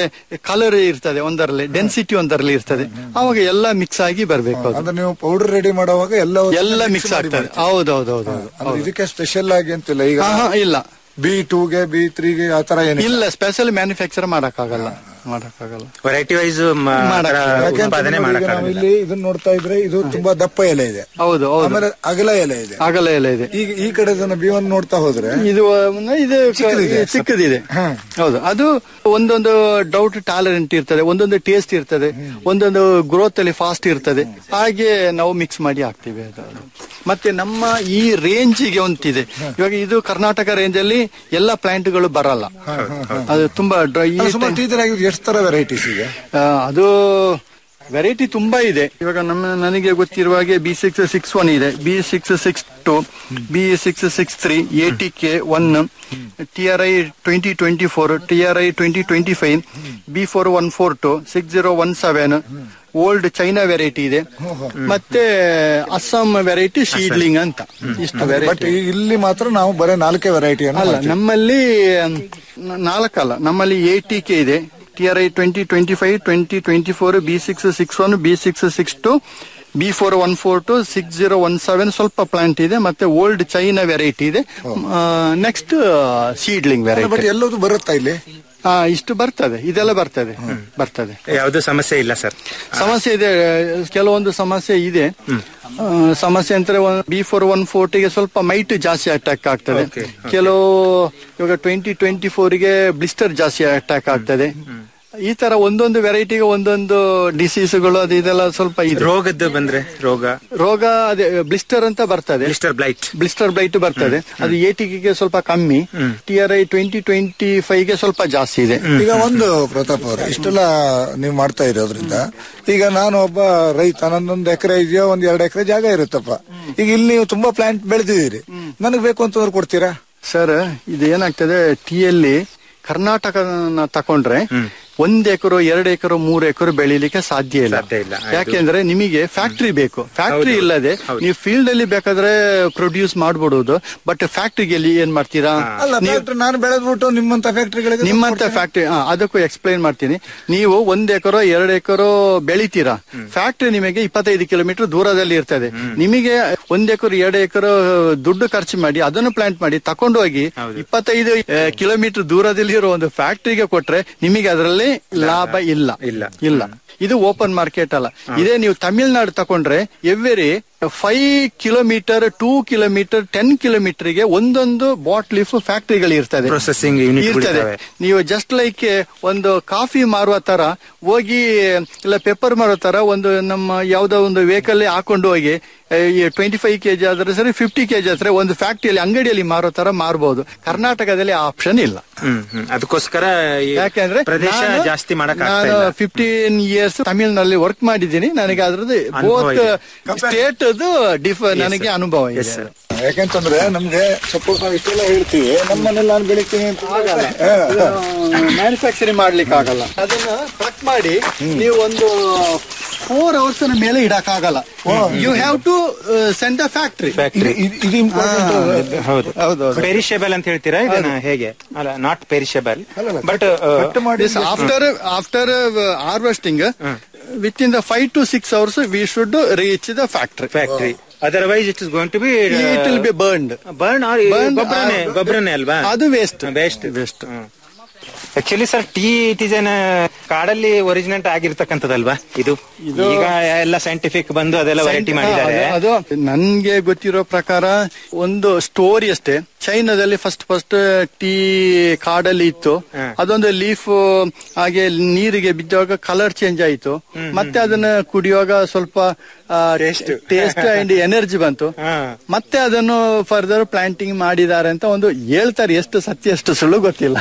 ಕಲರ್ ಇರ್ತದೆ ಒಂದರಲ್ಲಿ ಡೆನ್ಸಿಟಿ ಒಂದರಲ್ಲಿ ಇರ್ತದೆ ಅವಾಗ ಎಲ್ಲ ಮಿಕ್ಸ್ ಆಗಿ ಬರ್ಬೇಕು ಅದು ಅಂದ್ರೆ ನೀವು ಪೌಡರ್ ರೆಡಿ ಮಾಡುವಾಗ ಎಲ್ಲ ಎಲ್ಲ ಮಿಕ್ಸ್ ಆಗ್ತದೆ ಹೌದೌದೌದು ಅಂದ್ರೆ ಇದಕ್ಕೆ ಸ್ಪೆಷಲ್ ಆಗಿ ಅಂತಿಲ್ಲ ಈಗ ಹಾ, ಹಾ, ಇಲ್ಲ ಬಿ ಟೂಗೆ ಬಿ ತ್ರೀಗೆ ಆತರ ಏನಿಲ್ಲ ಇಲ್ಲ ಸ್ಪೆಷಲ್ ಮ್ಯಾನುಫ್ಯಾಕ್ಚರ್ ಮಾಡಕ್ಕಾಗಲ್ಲ ಮಾಡಕ್ಕಾಗಲ್ಲ ವೆರೈಟಿ ವೈಸ್ ಯಾಕೆಂತಂದ್ರೆ ಉತ್ಪಾದನೆ ನೋಡಿ, ಈಗ ನಾವು ಮಾಡಕ್ಕಾಗಲ್ಲ ಇಲ್ಲಿ ಇದನ್ನ ನೋಡ್ತಾ ಇದ್ರೆ ಇದು ತುಂಬಾ ದಪ್ಪ ಎಲೆ ಇದೆ ಹೌದು ಹೌದು ಆಮೇಲೆ ಅಗಲ ಎಲೆ ಇದೆ ಆಗಲ್ಲ ಎಲ್ಲ ಇದೆ ಈಗ ಈ ಕಡೆ ಬಿ ಒನ್ ನೋಡ್ತಾ ಹೋದ್ರೆ ಇದು ಒಂದು ಇದು ಚಿಕ್ಕದಿದೆ. ಚಿಕ್ಕದಿದೆ ಹೌದು ಅದು ಒಂದೊಂದು ಡೌಟ್ ಟಾಲರೆಂಟ್ ಇರ್ತದೆ ಒಂದೊಂದು ಟೇಸ್ಟ್ ಇರ್ತದೆ ಒಂದೊಂದು ಗ್ರೋತ್ ಅಲ್ಲಿ ಫಾಸ್ಟ್ ಇರ್ತದೆ ಹಾಗೆ ನಾವು ಮಿಕ್ಸ್ ಮಾಡಿ ಹಾಕ್ತಿವಿ ಅದು ಮತ್ತೆ ನಮ್ಮ ಈ ರೇಂಜಿಗೆ ಒಂದಿದೆ ಇವಾಗ ಇದು ಕರ್ನಾಟಕ ರೇಂಜ್ ಅಲ್ಲಿ ಎಲ್ಲ ಪ್ಲಾಂಟ್ ಗಳು ಬರಲ್ಲ ಅದು ತುಂಬಾ ಡ್ರೈ ಅಲ್ಲ, ಸುಮಾರು ಟೀಚರ್ ಎಷ್ಟು ತರ ವೆರೈಟೀಸ್ ಇದೆ ಅದು ವೆರೈಟಿ ತುಂಬಾ ಇದೆ ಇವಾಗ ನಮ್ಮ ನನಗೆ ಗೊತ್ತಿರುವ ಹಾಗೆ ಬಿ ಸಿಕ್ಸ್ ಸಿಕ್ಸ್ ಒನ್ ಇದೆ B six six two B six six three A T K one T R I twenty twenty four T R I twenty twenty five B four one four two six zero one seven old China variety ಇದೆ ಮತ್ತೆ ಅಸ್ಸಾಂ ವೆರೈಟಿ ಶೀಡ್ಲಿಂಗ್ ಅಂತ ಇಷ್ಟು ಬಟ್ ವೆರೈಟಿ ಇಲ್ಲಿ ಮಾತ್ರ ನಾವು ಬರೀ ನಾಲ್ಕೇ ವೆರೈಟಿ ಅಲ್ಲ ನಮ್ಮಲ್ಲಿ ನ- ನಾಲ್ಕಲ್ಲ ನಮ್ಮಲ್ಲಿ ಎ ಟಿ ಕೆ ಇದೆ T R I twenty twenty five twenty twenty four B six six one B six six two B four one four two six zero one seven ಸ್ವಲ್ಪ ಪ್ಲಾಂಟ್ ಇದೆ ಮತ್ತೆ ಓಲ್ಡ್ ಚೈನಾ ವೆರೈಟಿ ಇದೆ ನೆಕ್ಸ್ಟ್ ಸೀಡ್ಲಿಂಗ್ ಬಟ್ ವೆರೈಟಿ ಎಲ್ಲದು ಬರುತ್ತಾ ಇಲ್ಲಿ ಇಷ್ಟು ಬರ್ತದೆ ಇದೆಲ್ಲ ಬರ್ತದೆ ಬರ್ತದೆ ಯಾವ್ದು ಸಮಸ್ಯೆ ಇಲ್ಲ ಸರ್ ಸಮಸ್ಯೆ ಇದೆ ಕೆಲವೊಂದು ಸಮಸ್ಯೆ ಇದೆ ಆ, ಸಮಸ್ಯೆ ಅಂದ್ರೆ ಬಿ ಫೋರ್ ಒನ್ ಫೋರ್ಟಿಗೆ ಸ್ವಲ್ಪ ಮೈಟ್ ಜಾಸ್ತಿ ಅಟ್ಯಾಕ್ ಆಗ್ತದೆ ಕೆಲವು ಇವಾಗ ಟ್ವೆಂಟಿ ಟ್ವೆಂಟಿ ಫೋರ್ಗೆ ಬ್ಲಿಸ್ಟರ್ ಜಾಸ್ತಿ ಅಟ್ಯಾಕ್ ಆಗ್ತದೆ ಈ ತರ ಒಂದೊಂದು ವೆರೈಟಿಗೆ ಒಂದೊಂದು ಡಿಸೀಸ್ಗಳು ಅದು ಇದೆಲ್ಲ ಸ್ವಲ್ಪ ಇದೆ ರೋಗದ್ದು ಬಂದ್ರೆ ರೋಗ ರೋಗ ಅದೇ ಬ್ಲಿಸ್ಟರ್ ಅಂತ ಬರ್ತದೆ ಬ್ಲಿಸ್ಟರ್ ಬ್ಲೈಟ್ ಬ್ಲಿಸ್ಟರ್ ಬ್ಲೈಟ್ ಬರ್ತದೆ ಅದು ಎಟಿಗೆ ಸ್ವಲ್ಪ ಕಮ್ಮಿ T R I twenty twenty five ಗೆ ಸ್ವಲ್ಪ ಜಾಸ್ತಿ ಇದೆ ಈಗ ಒಂದು ಪ್ರತಾಪ್ ಅವ್ರೆ ಇಷ್ಟೆಲ್ಲ ನೀವು ಮಾಡ್ತಾ ಇರೋದ್ರಿಂದ ಈಗ ನಾನು ಒಬ್ಬ ರೈತ ನನ್ನೊಂದು ಎಕರೆ ಇದೆಯೋ ಒಂದ್ ಎರಡು ಎಕರೆ ಜಾಗ ಇರುತ್ತಪ್ಪ ಈಗ ಇಲ್ಲಿ ನೀವು ತುಂಬಾ ಪ್ಲಾಂಟ್ ಬೆಳೆದಿದ್ದೀರಿ ನನಗೆ ಬೇಕು ಅಂತಂದ್ರೆ ಕೊಡ್ತೀರಾ ಸರ್ ಇದು ಏನಾಗ್ತದೆ ಟೀಯಲ್ಲಿ ಕರ್ನಾಟಕ ತಕೊಂಡ್ರೆ ಒಂದ್ ಎಕರೆ ಎರಡು ಎಕರೆ ಮೂರು ಎಕರೆ ಬೆಳಿಲಿಕ್ಕೆ ಸಾಧ್ಯ ಇಲ್ಲ ಸಾಧ್ಯ ಇಲ್ಲ. ಆಯ್ತು. ಯಾಕೆಂದ್ರೆ ನಿಮಗೆ ಫ್ಯಾಕ್ಟ್ರಿ ಬೇಕು ಫ್ಯಾಕ್ಟ್ರಿ ಹೌದು. ಇಲ್ಲದೆ ಹೌದು. ನೀವು ಫೀಲ್ಡ್ ಅಲ್ಲಿ ಬೇಕಾದ್ರೆ ಪ್ರೊಡ್ಯೂಸ್ ಮಾಡ್ಬಿಡುದು ಬಟ್ ಫ್ಯಾಕ್ಟ್ರಿಗೆ ಎಲ್ಲಿ ಏನ್ ಮಾಡ್ತೀರಾ ಅಲ್ಲ ನೀವು- ಫ್ಯಾಕ್ಟ್ರಿ ನಾನು ಬೆಳೆದ್ಬಿಟ್ಟು ನಿಮ್ಮಂತ ಫ್ಯಾಕ್ಟ್ರಿಗಳಿಗೆ ನಿಮ್ಮಂತ ಫ್ಯಾಕ್ಟ್ರಿ ಅದಕ್ಕೂ ಎಕ್ಸ್ಪ್ಲೈನ್ ಮಾಡ್ತೀನಿ ನೀವು ಒಂದ್ ಎಕರೋ ಎರಡು ಎಕರೋ ಬೆಳಿತೀರಾ ಫ್ಯಾಕ್ಟ್ರಿ ನಿಮಗೆ ಇಪ್ಪತ್ತೈದು ಕಿಲೋಮೀಟರ್ ದೂರದಲ್ಲಿ ಇರ್ತದೆ ನಿಮಗೆ ಒಂದ್ ಎಕರೆ ಎರಡು ಎಕರೆ ದುಡ್ಡು ಖರ್ಚು ಮಾಡಿ ಅದನ್ನು ಪ್ಲಾಂಟ್ ಮಾಡಿ ತಕೊಂಡು ಹೋಗಿ ಇಪ್ಪತ್ತೈದು ಕಿಲೋಮೀಟರ್ ದೂರದಲ್ಲಿ ಇರೋ ಒಂದು ಫ್ಯಾಕ್ಟ್ರಿಗೆ ಕೊಟ್ರೆ ನಿಮಗೆ ಅದರಲ್ಲಿ ಲಾಭ ಇಲ್ಲ ಇಲ್ಲ. ಇಲ್ಲ ಇದು ಓಪನ್ ಮಾರ್ಕೆಟ್ ಅಲ್ಲ ಇದೇ ನೀವು ತಮಿಳ್ನಾಡು ತಕೊಂಡ್ರೆ every five kilometre two kilometre ten ಕಿಲೋಮೀಟರ್ಗೆ ಒಂದೊಂದು ಬಾಟ್ ಲೀಫ್ ಫ್ಯಾಕ್ಟ್ರಿಗಳು ಇರ್ತದೆ Processing unit ಗಳು ಇರ್ತದೆ ಇರ್ತವೆ. ನೀವು ಜಸ್ಟ್ ಲೈಕ್ ಒಂದು ಕಾಫಿ ಮಾರುವ ತರ ಹೋಗಿ ಇಲ್ಲ ಪೆಪ್ಪರ್ ಮಾರೋ ತರ ಒಂದು ನಮ್ಮ ಯಾವ್ದೋ ಒಂದು ವೆಹಿಕಲ್ ಹಾಕೊಂಡು ಹೋಗಿ ಟ್ವೆಂಟಿ ಫೈವ್ ಕೆಜಿ ಆದ್ರೆ ಸರಿ ಫಿಫ್ಟಿ ಕೆಜಿ ಆದ್ರೆ ಒಂದು ಫ್ಯಾಕ್ಟ್ರಿಯಲ್ಲಿ ಅಂಗಡಿಯಲ್ಲಿ ಮಾರೋ ತರ ಮಾರಬಹುದು ಕರ್ನಾಟಕದಲ್ಲಿ ಆಪ್ಷನ್ ಇಲ್ಲ ಹ್ಮ್ ಹ್ಮ್ ಅದಕ್ಕೋಸ್ಕರ ಈ ಯಾಕೆಂದ್ರೆ ಪ್ರದೇಶ ನಾನು- ಜಾಸ್ತಿ ಮಾಡಕ್ ಆಗ್ತಾ ನಾನು ಇಲ್ಲ ಫಿಫ್ಟೀನ್ ಇಯರ್ಸ್ ತಮಿಳ್ನಲ್ಲಿ ವರ್ಕ್ ಮಾಡಿದ್ದೀನಿ ನನಗೆ ಅದ್ರದ್ದು ಅನುಭವ ಬೋತ್ ಇದೆ. ಸ್ಟೇಟ್ ಡಿಫ್ ನನಗೆ ಅನುಭವ ಇದೆ ಯಾಕೆಂತಂದ್ರೆ ನಮ್ಗೆ ಸಪೋಸ್ ನಾವು ಇಷ್ಟೆಲ್ಲ ಹೇಳ್ತೀವಿ ನಮ್ಮನೆಲ್ಲ ನಾನು ಬೆಳಿತೀನಿ ಅಂತ ಮ್ಯಾನುಫ್ಯಾಕ್ಚರಿಂಗ್ ಮಾಡ್ಲಿಕ್ಕೆ ಆಗಲ್ಲ ಅದನ್ನ ಕಟ್ ಮಾಡಿ ನೀವು ಒಂದು ಫೋರ್ ಅವರ್ಸ್ ಮೇಲೆ ಇಡಕ್ ಆಗಲ್ಲ you have to send the factory factory ಇದು ಇಂಪಾರ್ಟೆಂಟ್ ಹೌದು ಹೌದೌದು. ಪೆರಿಷೇಬಲ್ ಅಂತ ಹೇಳ್ತೀರಾ ಇದನ್ನ ಹೇಗೆ ಅಲ್ಲ not perishable but this after after harvesting within the five to six hours we should reach the factory factory otherwise it is going to be it will be burned burn Burned, ಗೊಬ್ಬರನೇ ಆ, ಗೊಬ್ಬರನೇ ಅಲ್ವಾ ಅದು waste waste waste actually sir tea it is ಕಾಡಲ್ಲಿ ಒರಿಜಿನೇಟ್ ಆಗಿರ್ತಕ್ಕಂಥದ್ದಲ್ವಾ ಇದು ಈಗ ಎಲ್ಲ ಸೈಂಟಿಫಿಕ್ ಬಂದು ಅದೆಲ್ಲ ವೆರೈಟಿ ಮಾಡಿದ್ದಾರೆ ಅದು ನನ್ಗೆ ಗೊತ್ತಿರೋ ಪ್ರಕಾರ ಒಂದು ಸ್ಟೋರಿ ಅಷ್ಟೇ ಚೈನಾದಲ್ಲಿ ಫಸ್ಟ್ ಫಸ್ಟ್ ಟೀ ಕಾಡಲ್ಲಿ ಇತ್ತು ಅದೊಂದು ಲೀಫ್ ಹಾಗೆ ನೀರಿಗೆ ಬಿದ್ದಾಗ ಕಲರ್ ಚೇಂಜ್ ಆಯಿತು ಮತ್ತೆ ಅದನ್ನ ಕುಡಿಯುವಾಗ ಸ್ವಲ್ಪ ಟೇಸ್ಟ್ ಅಂಡ್ ಎನರ್ಜಿ ಬಂತು ಮತ್ತೆ ಅದನ್ನು ಫರ್ದರ್ ಪ್ಲಾಂಟಿಂಗ್ ಮಾಡಿದ್ದಾರೆ ಅಂತ ಒಂದು ಹೇಳ್ತಾರೆ ಎಷ್ಟು ಸತ್ಯ ಎಷ್ಟು ಸುಳ್ಳು ಗೊತ್ತಿಲ್ಲ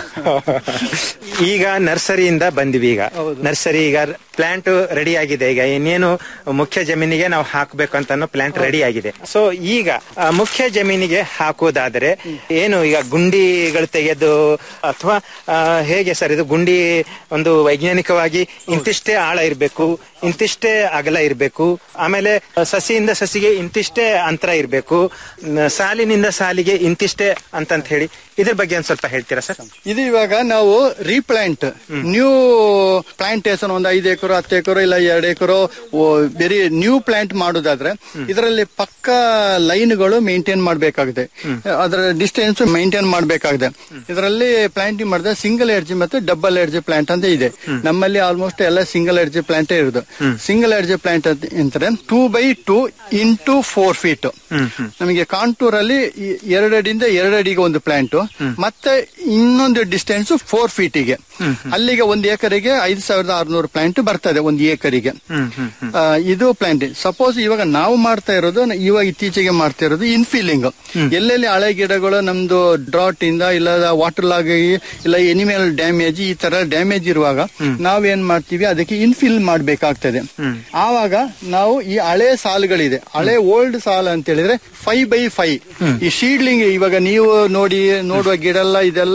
ಈಗ ನರ್ಸರಿಯಿಂದ ಬಂದಿವಿ ಈಗ ನರ್ಸರಿ ಈಗ ಪ್ಲಾಂಟ್ ರೆಡಿ ಆಗಿದೆ ಈಗ ಇನ್ನೇನು ಮುಖ್ಯ ಜಮೀನಿಗೆ ನಾವು ಹಾಕಬೇಕು ಅಂತ ಅನ್ನೋ ಪ್ಲಾಂಟ್ ರೆಡಿ ಆಗಿದೆ ಸೊ ಈಗ ಆ, ಮುಖ್ಯ ಜಮೀನಿಗೆ ಹಾಕುವುದಾದರೆ ಏನು ಈಗ ಗುಂಡಿಗಳು ತೆಗೆದು ಅಥವಾ ಆ, ಹೇಗೆ ಸರ್ ಇದು ಗುಂಡಿ ಒಂದು ವೈಜ್ಞಾನಿಕವಾಗಿ ಇಂತಿಷ್ಟೇ ಆಳ ಇರಬೇಕು ಇಂತಿಷ್ಟೇ ಅಗಲ ಇರಬೇಕು ಆಮೇಲೆ ಸಸಿಯಿಂದ ಸಸಿಗೆ ಇಂತಿಷ್ಟೇ ಅಂತರ ಇರಬೇಕು ಸಾಲಿನಿಂದ ಸಾಲಿಗೆ ಇಂತಿಷ್ಟೇ ಅಂತಂತ ಹೇಳಿ ಇದ್ರ ಬಗ್ಗೆ ಒಂದ್ ಸ್ವಲ್ಪ ಹೇಳ್ತೀರಾ ಸರ್ ಇದು ಇವಾಗ ನಾವು ರೀಪ್ಲಾಂಟ್ ನ್ಯೂ ಪ್ಲಾಂಟೇಶನ್ ಒಂದು ಐದು ಎಕರೆ ಹತ್ತು ಎಕರೆ ಇಲ್ಲ ಎರಡು ಎಕರೆ ಬೇರೆ ನ್ಯೂ ಪ್ಲಾಂಟ್ ಮಾಡೋದಾದ್ರೆ ಇದರಲ್ಲಿ ಪಕ್ಕ ಲೈನ್ಗಳು ಮೇಂಟೈನ್ ಮಾಡಬೇಕಾಗಿದೆ ಅದರ ಡಿಸ್ಟೆನ್ಸ್ ಮೇಂಟೈನ್ ಮಾಡಬೇಕಾಗಿದೆ ಇದರಲ್ಲಿ ಪ್ಲಾಂಟಿಂಗ್ ಮಾಡಿದ್ರೆ ಸಿಂಗಲ್ ಎರ್ಜಿ ಮತ್ತು ಡಬಲ್ ಎರ್ಜಿ ಪ್ಲಾಂಟ್ ಅಂತ ಇದೆ ನಮ್ಮಲ್ಲಿ ಆಲ್ಮೋಸ್ಟ್ ಎಲ್ಲ ಸಿಂಗಲ್ ಎರ್ಜಿ ಪ್ಲಾಂಟೇ ಇರೋದು ಸಿಂಗಲ್ ಎರ್ಜಿ ಪ್ಲಾಂಟ್ ಅಂತಾರೆ two by two into four feet ನಮಗೆ ಕಾಂಟೂರ್ ಅಲ್ಲಿ ಈ ಎರಡಡಿಯಿಂದ ಎರಡಡಿಗೆ ಒಂದು ಪ್ಲಾಂಟ್ ಮತ್ತೆ ಇನ್ನೊಂದು ಡಿಸ್ಟೆನ್ಸ್ ಫೋರ್ ಫೀಟಿಗೆ ಅಲ್ಲಿಗೆ ಒಂದು ಎಕರೆಗೆ ಐದು ಸಾವಿರದ ಆರ್ನೂರು ಪ್ಲಾಂಟ್ ಬರ್ತದೆ ಒಂದು ಎಕರೆಗೆ ಆ, ಇದು ಪ್ಲಾಂಟಿಂಗ್ ಸಪೋಸ್ ಇವಾಗ ನಾವು ಮಾಡ್ತಾ ಇರೋದು ನ- ಇವಾಗ ಇತ್ತೀಚೆಗೆ ಮಾಡ್ತಾ ಇರೋದು ಇನ್ಫಿಲಿಂಗ್ ಎಲ್ಲೆಲ್ಲಿ ಹಳೆ ಗಿಡಗಳು ನಮ್ದು ಡ್ರಾಟ್ ಇಂದ ಇಲ್ಲ ವಾಟರ್ ಲಾಗಿ ಇಲ್ಲ ಎನಿಮಲ್ ಡ್ಯಾಮೇಜ್ ಈ ತರ ಡ್ಯಾಮೇಜ್ ಇರುವಾಗ ನಾವೇನ್ ಮಾಡ್ತೀವಿ ಅದಕ್ಕೆ ಇನ್ಫಿಲ್ ಮಾಡ್ಬೇಕಾಗ್ತದೆ ಆವಾಗ ನಾವು ಈ ಹಳೆ ಸಾಲುಗಳಿದೆ ಹಳೆ ಓಲ್ಡ್ ಸಾಲ್ ಅಂತ ಹೇಳಿದ್ರೆ ಫೈವ್ ಬೈ ಫೈವ್ ಈ ಶೀಡ್ಲಿಂಗ್ ಇವಾಗ ನೀವು ನೋಡಿ ನೋಡುವ ಗಿಡ ಎಲ್ಲ ಇದೆಲ್ಲ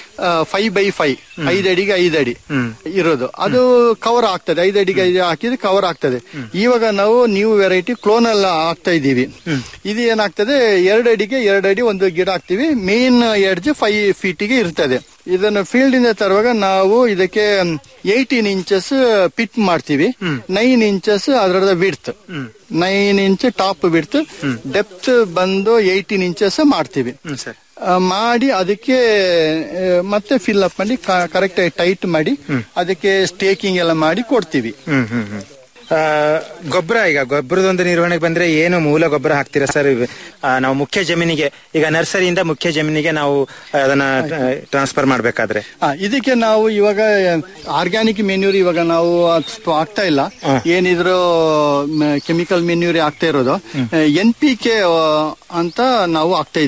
ಫೈವ್ ಬೈ ಫೈವ್ ಐದು ಅಡಿಗೆ ಐದು ಅಡಿ ಇರೋದು ಅದು ಕವರ್ ಆಗ್ತದೆ ಐದು ಅಡಿಗೆ ಐದು ಹಾಕಿದ್ರೆ ಕವರ್ ಆಗ್ತದೆ ಇವಾಗ ನಾವು ನ್ಯೂ ವೆರೈಟಿ ಕ್ಲೋನಲ್ ಹಾಕ್ತಾ ಇದ್ದೀವಿ ಇದು ಏನಾಗ್ತದೆ ಎರಡು ಅಡಿಗೆ ಎರಡು ಅಡಿ ಒಂದು ಗಿಡ ಹಾಕ್ತಿವಿ ಮೇನ್ ಎಡ್ಜ್ ಫೈವ್ ಫೀಟಿಗೆ ಇರ್ತದೆ ಇದನ್ನು ಫೀಲ್ಡ್ ಇಂದ ತರುವಾಗ ನಾವು ಇದಕ್ಕೆ ಏಯ್ಟೀನ್ ಇಂಚಸ್ ಪಿಟ್ ಮಾಡ್ತೀವಿ ನೈನ್ ಇಂಚಸ್ ಅದರದ width nine inch top width depth ಬಂದು ಏಯ್ಟೀನ್ ಇಂಚಸ್ ಮಾಡ್ತೀವಿ ಆ, ಮಾಡಿ ಅದಕ್ಕೆ ಆ, ಮತ್ತೆ ಫಿಲ್ ಅಪ್ ಮಾಡಿ ಕರೆಕ್ಟ್ ಆಗಿ ಟೈಟ್ ಮಾಡಿ ಅದಕ್ಕೆ ಸ್ಟೇಕಿಂಗ್ ಎಲ್ಲ ಮಾಡಿ ಕೊಡ್ತೀವಿ ಹ್ಮ್ ಹ್ಮ್ ಹ್ಮ್ ಆ, ಗೊಬ್ಬರ ಈಗ ಗೊಬ್ಬರದೊಂದು ನಿರ್ವಹಣೆಗೆ ಬಂದ್ರೆ ಏನು ಮೂಲ ಗೊಬ್ಬರ ಹಾಕ್ತೀರಾ ಸರ್ ನಾವು ಮುಖ್ಯ ಜಮೀನಿಗೆ ಈಗ ನರ್ಸರಿಯಿಂದ ಮುಖ್ಯ ಜಮೀನಿಗೆ ನಾವು ಅದನ್ನ ಟ್ರಾನ್ಸ್ಫರ್ ಮಾಡ್ಬೇಕಾದ್ರೆ ಆ, ಇದಕ್ಕೆ ನಾವು ಇವಾಗ ಆರ್ಗ್ಯಾನಿಕ್ ಮೆನ್ಯೂರ್ ಇವಾಗ ನಾವು ಅಷ್ಟು ಆಗ್ತಾ ಇಲ್ಲ ಏನಿದ್ರು ಕೆಮಿಕಲ್ ಮೆನ್ಯೂರಿ ಆಗ್ತಾ ಇರೋದು ಎನ್ ಪಿ ಕೆ ಅಂತ ನಾವು ಆಗ್ತಾ ಇದೀವಿ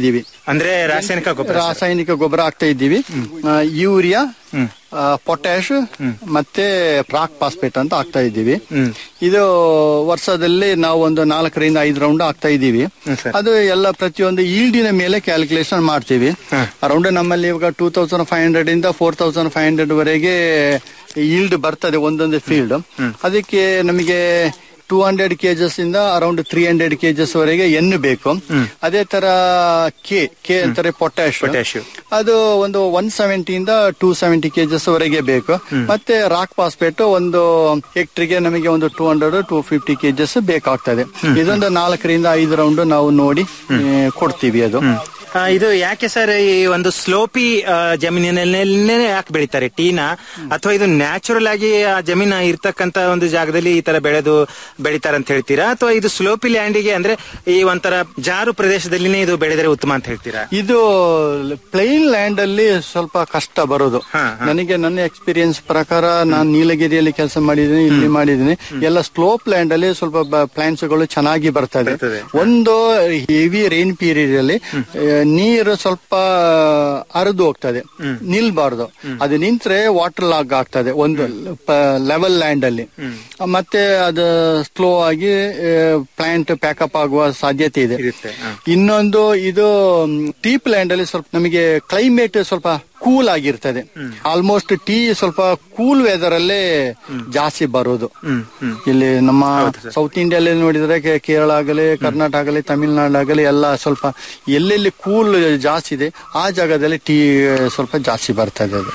ಅಂದ್ರೆ ರಾಸಾಯನಿಕ ಗೊಬ್ಬರ ಸರ್. ರಾಸಾಯನಿಕ ಗೊಬ್ಬರ ಹಾಕ್ತಾ ಇದ್ದೀವಿ ಆ, ಯೂರಿಯಾ ಆ, ಪೊಟ್ಯಾಶ್ ಮತ್ತೆ ಪ್ರಾಕ್ ಪಾಸ್ಪೇಟ್ ಅಂತ ಹಾಕ್ತಾ ಇದ್ದೀವಿ ಇದು ವರ್ಷದಲ್ಲಿ ನಾವು ಒಂದು ನಾಲ್ಕರಿಂದ ಐದು ರೌಂಡ್ ಹಾಕ್ತಾ ಇದ್ದೀವಿ ಅದು ಎಲ್ಲ ಪ್ರತಿಯೊಂದು ಈಲ್ಡಿನ ಮೇಲೆ ಕ್ಯಾಲ್ಕುಲೇಷನ್ ಮಾಡ್ತೀವಿ ಅರೌಂಡ್ ನಮ್ಮಲ್ಲಿ ಇವಾಗ ಟೂ ತೌಸಂಡ್ ಫೈವ್ ಹಂಡ್ರೆಡ್ ಇಂದ ಫೋರ್ ತೌಸಂಡ್ ಫೈವ್ ಹಂಡ್ರೆಡ್ ವರೆಗೆ ಈಲ್ಡ್ ಬರ್ತದೆ ಒಂದೊಂದು ಫೀಲ್ಡ್ ಅದಕ್ಕೆ ನಮಗೆ ಟೂ ಹಂಡ್ರೆಡ್ ಕೆಜಸ್ ಇಂದ ಅರೌಂಡ್ ತ್ರೀ ಹಂಡ್ರೆಡ್ ಕೆಜಸ್ ವರೆಗೆ ಎಣ್ಣೆ ಬೇಕು ಅದೇ ತರ ಕೆ ಕೆ ಅಂತಾರೆ ಪೊಟ್ಯಾಶ್ ಅದು ಒಂದು ಒನ್ ಸೆವೆಂಟಿಯಿಂದ ಟೂ ಸೆವೆಂಟಿ ಕೆಜಸ್ ವರೆಗೆ ಬೇಕು ಮತ್ತೆ ರಾಕ್ ಪಾಸ್ಪೇಟ್ ಒಂದು ಹೆಕ್ಟ್ರಿಗೆ ನಮಗೆ ಒಂದು two hundred two fifty kgs ಬೇಕಾಗ್ತದೆ ಇದೊಂದು ನಾಲ್ಕರಿಂದ ಐದು ರೌಂಡ್ ನಾವು ನೋಡಿ ಆ, ಕೊಡ್ತೀವಿ ಅದು ಆ, ಇದು ಯಾಕೆ ಸರ್ ಈ ಒಂದು ಸ್ಲೋಪಿ ಆ, ಜಮೀನಿನಲ್ಲೇ ಯಾಕೆ ಬೆಳಿತಾರೆ ಟೀನ ಅಥವಾ ಇದು ನ್ಯಾಚುರಲ್ ಆಗಿ ಆ ಜಮೀನ ಇರ್ತಕ್ಕಂತ ಒಂದು ಜಾಗದಲ್ಲಿ ಈ ತರ ಬೆಳೆದು ಬೆಳಿತಾರೆ ಅಂತ ಹೇಳ್ತೀರಾ ಅಥವಾ ಇದು ಸ್ಲೋಪಿ ಲ್ಯಾಂಡಿಗೆ ಅಂದ್ರೆ ಈ ಒಂಥರ ಜಾರು ಪ್ರದೇಶದಲ್ಲಿನೇ ಇದು ಬೆಳೆದರೆ ಉತ್ತಮ ಅಂತ ಹೇಳ್ತೀರಾ ಇದು ಪ್ಲೈನ್ ಲ್ಯಾಂಡ್ ಅಲ್ಲಿ ಸ್ವಲ್ಪ ಕಷ್ಟ ಬರೋದು ನನಗೆ ನನ್ನ ಎಕ್ಸ್ಪೀರಿಯನ್ಸ್ ಪ್ರಕಾರ ನಾನು ನೀಲಗಿರಿಯಲ್ಲಿ ಕೆಲಸ ಮಾಡಿದ್ದೀನಿ ಇಲ್ಲಿ ಮಾಡಿದ್ದೀನಿ ಎಲ್ಲ ಸ್ಲೋಪ್ ಲ್ಯಾಂಡ್ ಅಲ್ಲಿ ಸ್ವಲ್ಪ ಪ್ಲಾಂಟ್ಸ್ ಗಳು ಚೆನ್ನಾಗಿ ಬರ್ತದೆ ಒಂದು ಹೆವಿ ರೈನ್ ಪೀರಿಯಡ್ ಅಲ್ಲಿ ಆ, ನೀರು ಸ್ವಲ್ಪ ಹರಿದು ಹೋಗ್ತದೆ ನಿಲ್ಬಾರ್ದು ಅದು ನಿಂತ್ರೆ ವಾಟರ್ ಲಾಗ್ ಆಗ್ತದೆ ಒಂದು ಲೆವೆಲ್ ಲ್ಯಾಂಡ್ ಅಲ್ಲಿ ಮತ್ತೆ ಅದು ಸ್ಲೋ ಆಗಿ ಪ್ಲಾಂಟ್ ಪ್ಯಾಕಪ್ ಆಗುವ ಸಾಧ್ಯತೆ ಇದೆ ಇನ್ನೊಂದು ಇದು ಟೀಪ್ ಲ್ಯಾಂಡ್ ಅಲ್ಲಿ ಸ್ವಲ್ಪ ನಮಗೆ ಕ್ಲೈಮೇಟ್ ಸ್ವಲ್ಪ ಕೂಲ್ ಆಗಿರ್ತದೆ ಆಲ್ಮೋಸ್ಟ್ ಟೀ ಸ್ವಲ್ಪ ಕೂಲ್ ವೆದರ್ ಅಲ್ಲೇ ಜಾಸ್ತಿ ಬರೋದು ಇಲ್ಲಿ ನಮ್ಮ ಸೌತ್ ಇಂಡಿಯಲ್ಲಿ ನೋಡಿದ್ರೆ ಕೆ- ಕೇರಳ ಆಗಲಿ ಕರ್ನಾಟಕ ಆಗಲಿ ತಮಿಳ್ನಾಡು ಆಗಲಿ ಎಲ್ಲ ಸ್ವಲ್ಪ ಎಲ್ಲೆಲ್ಲಿ ಕೂಲ್ ಜಾಸ್ತಿ ಇದೆ ಆ ಜಾಗದಲ್ಲಿ ಟೀ ಸ್ವಲ್ಪ ಜಾಸ್ತಿ ಬರ್ತದೆ ಅದು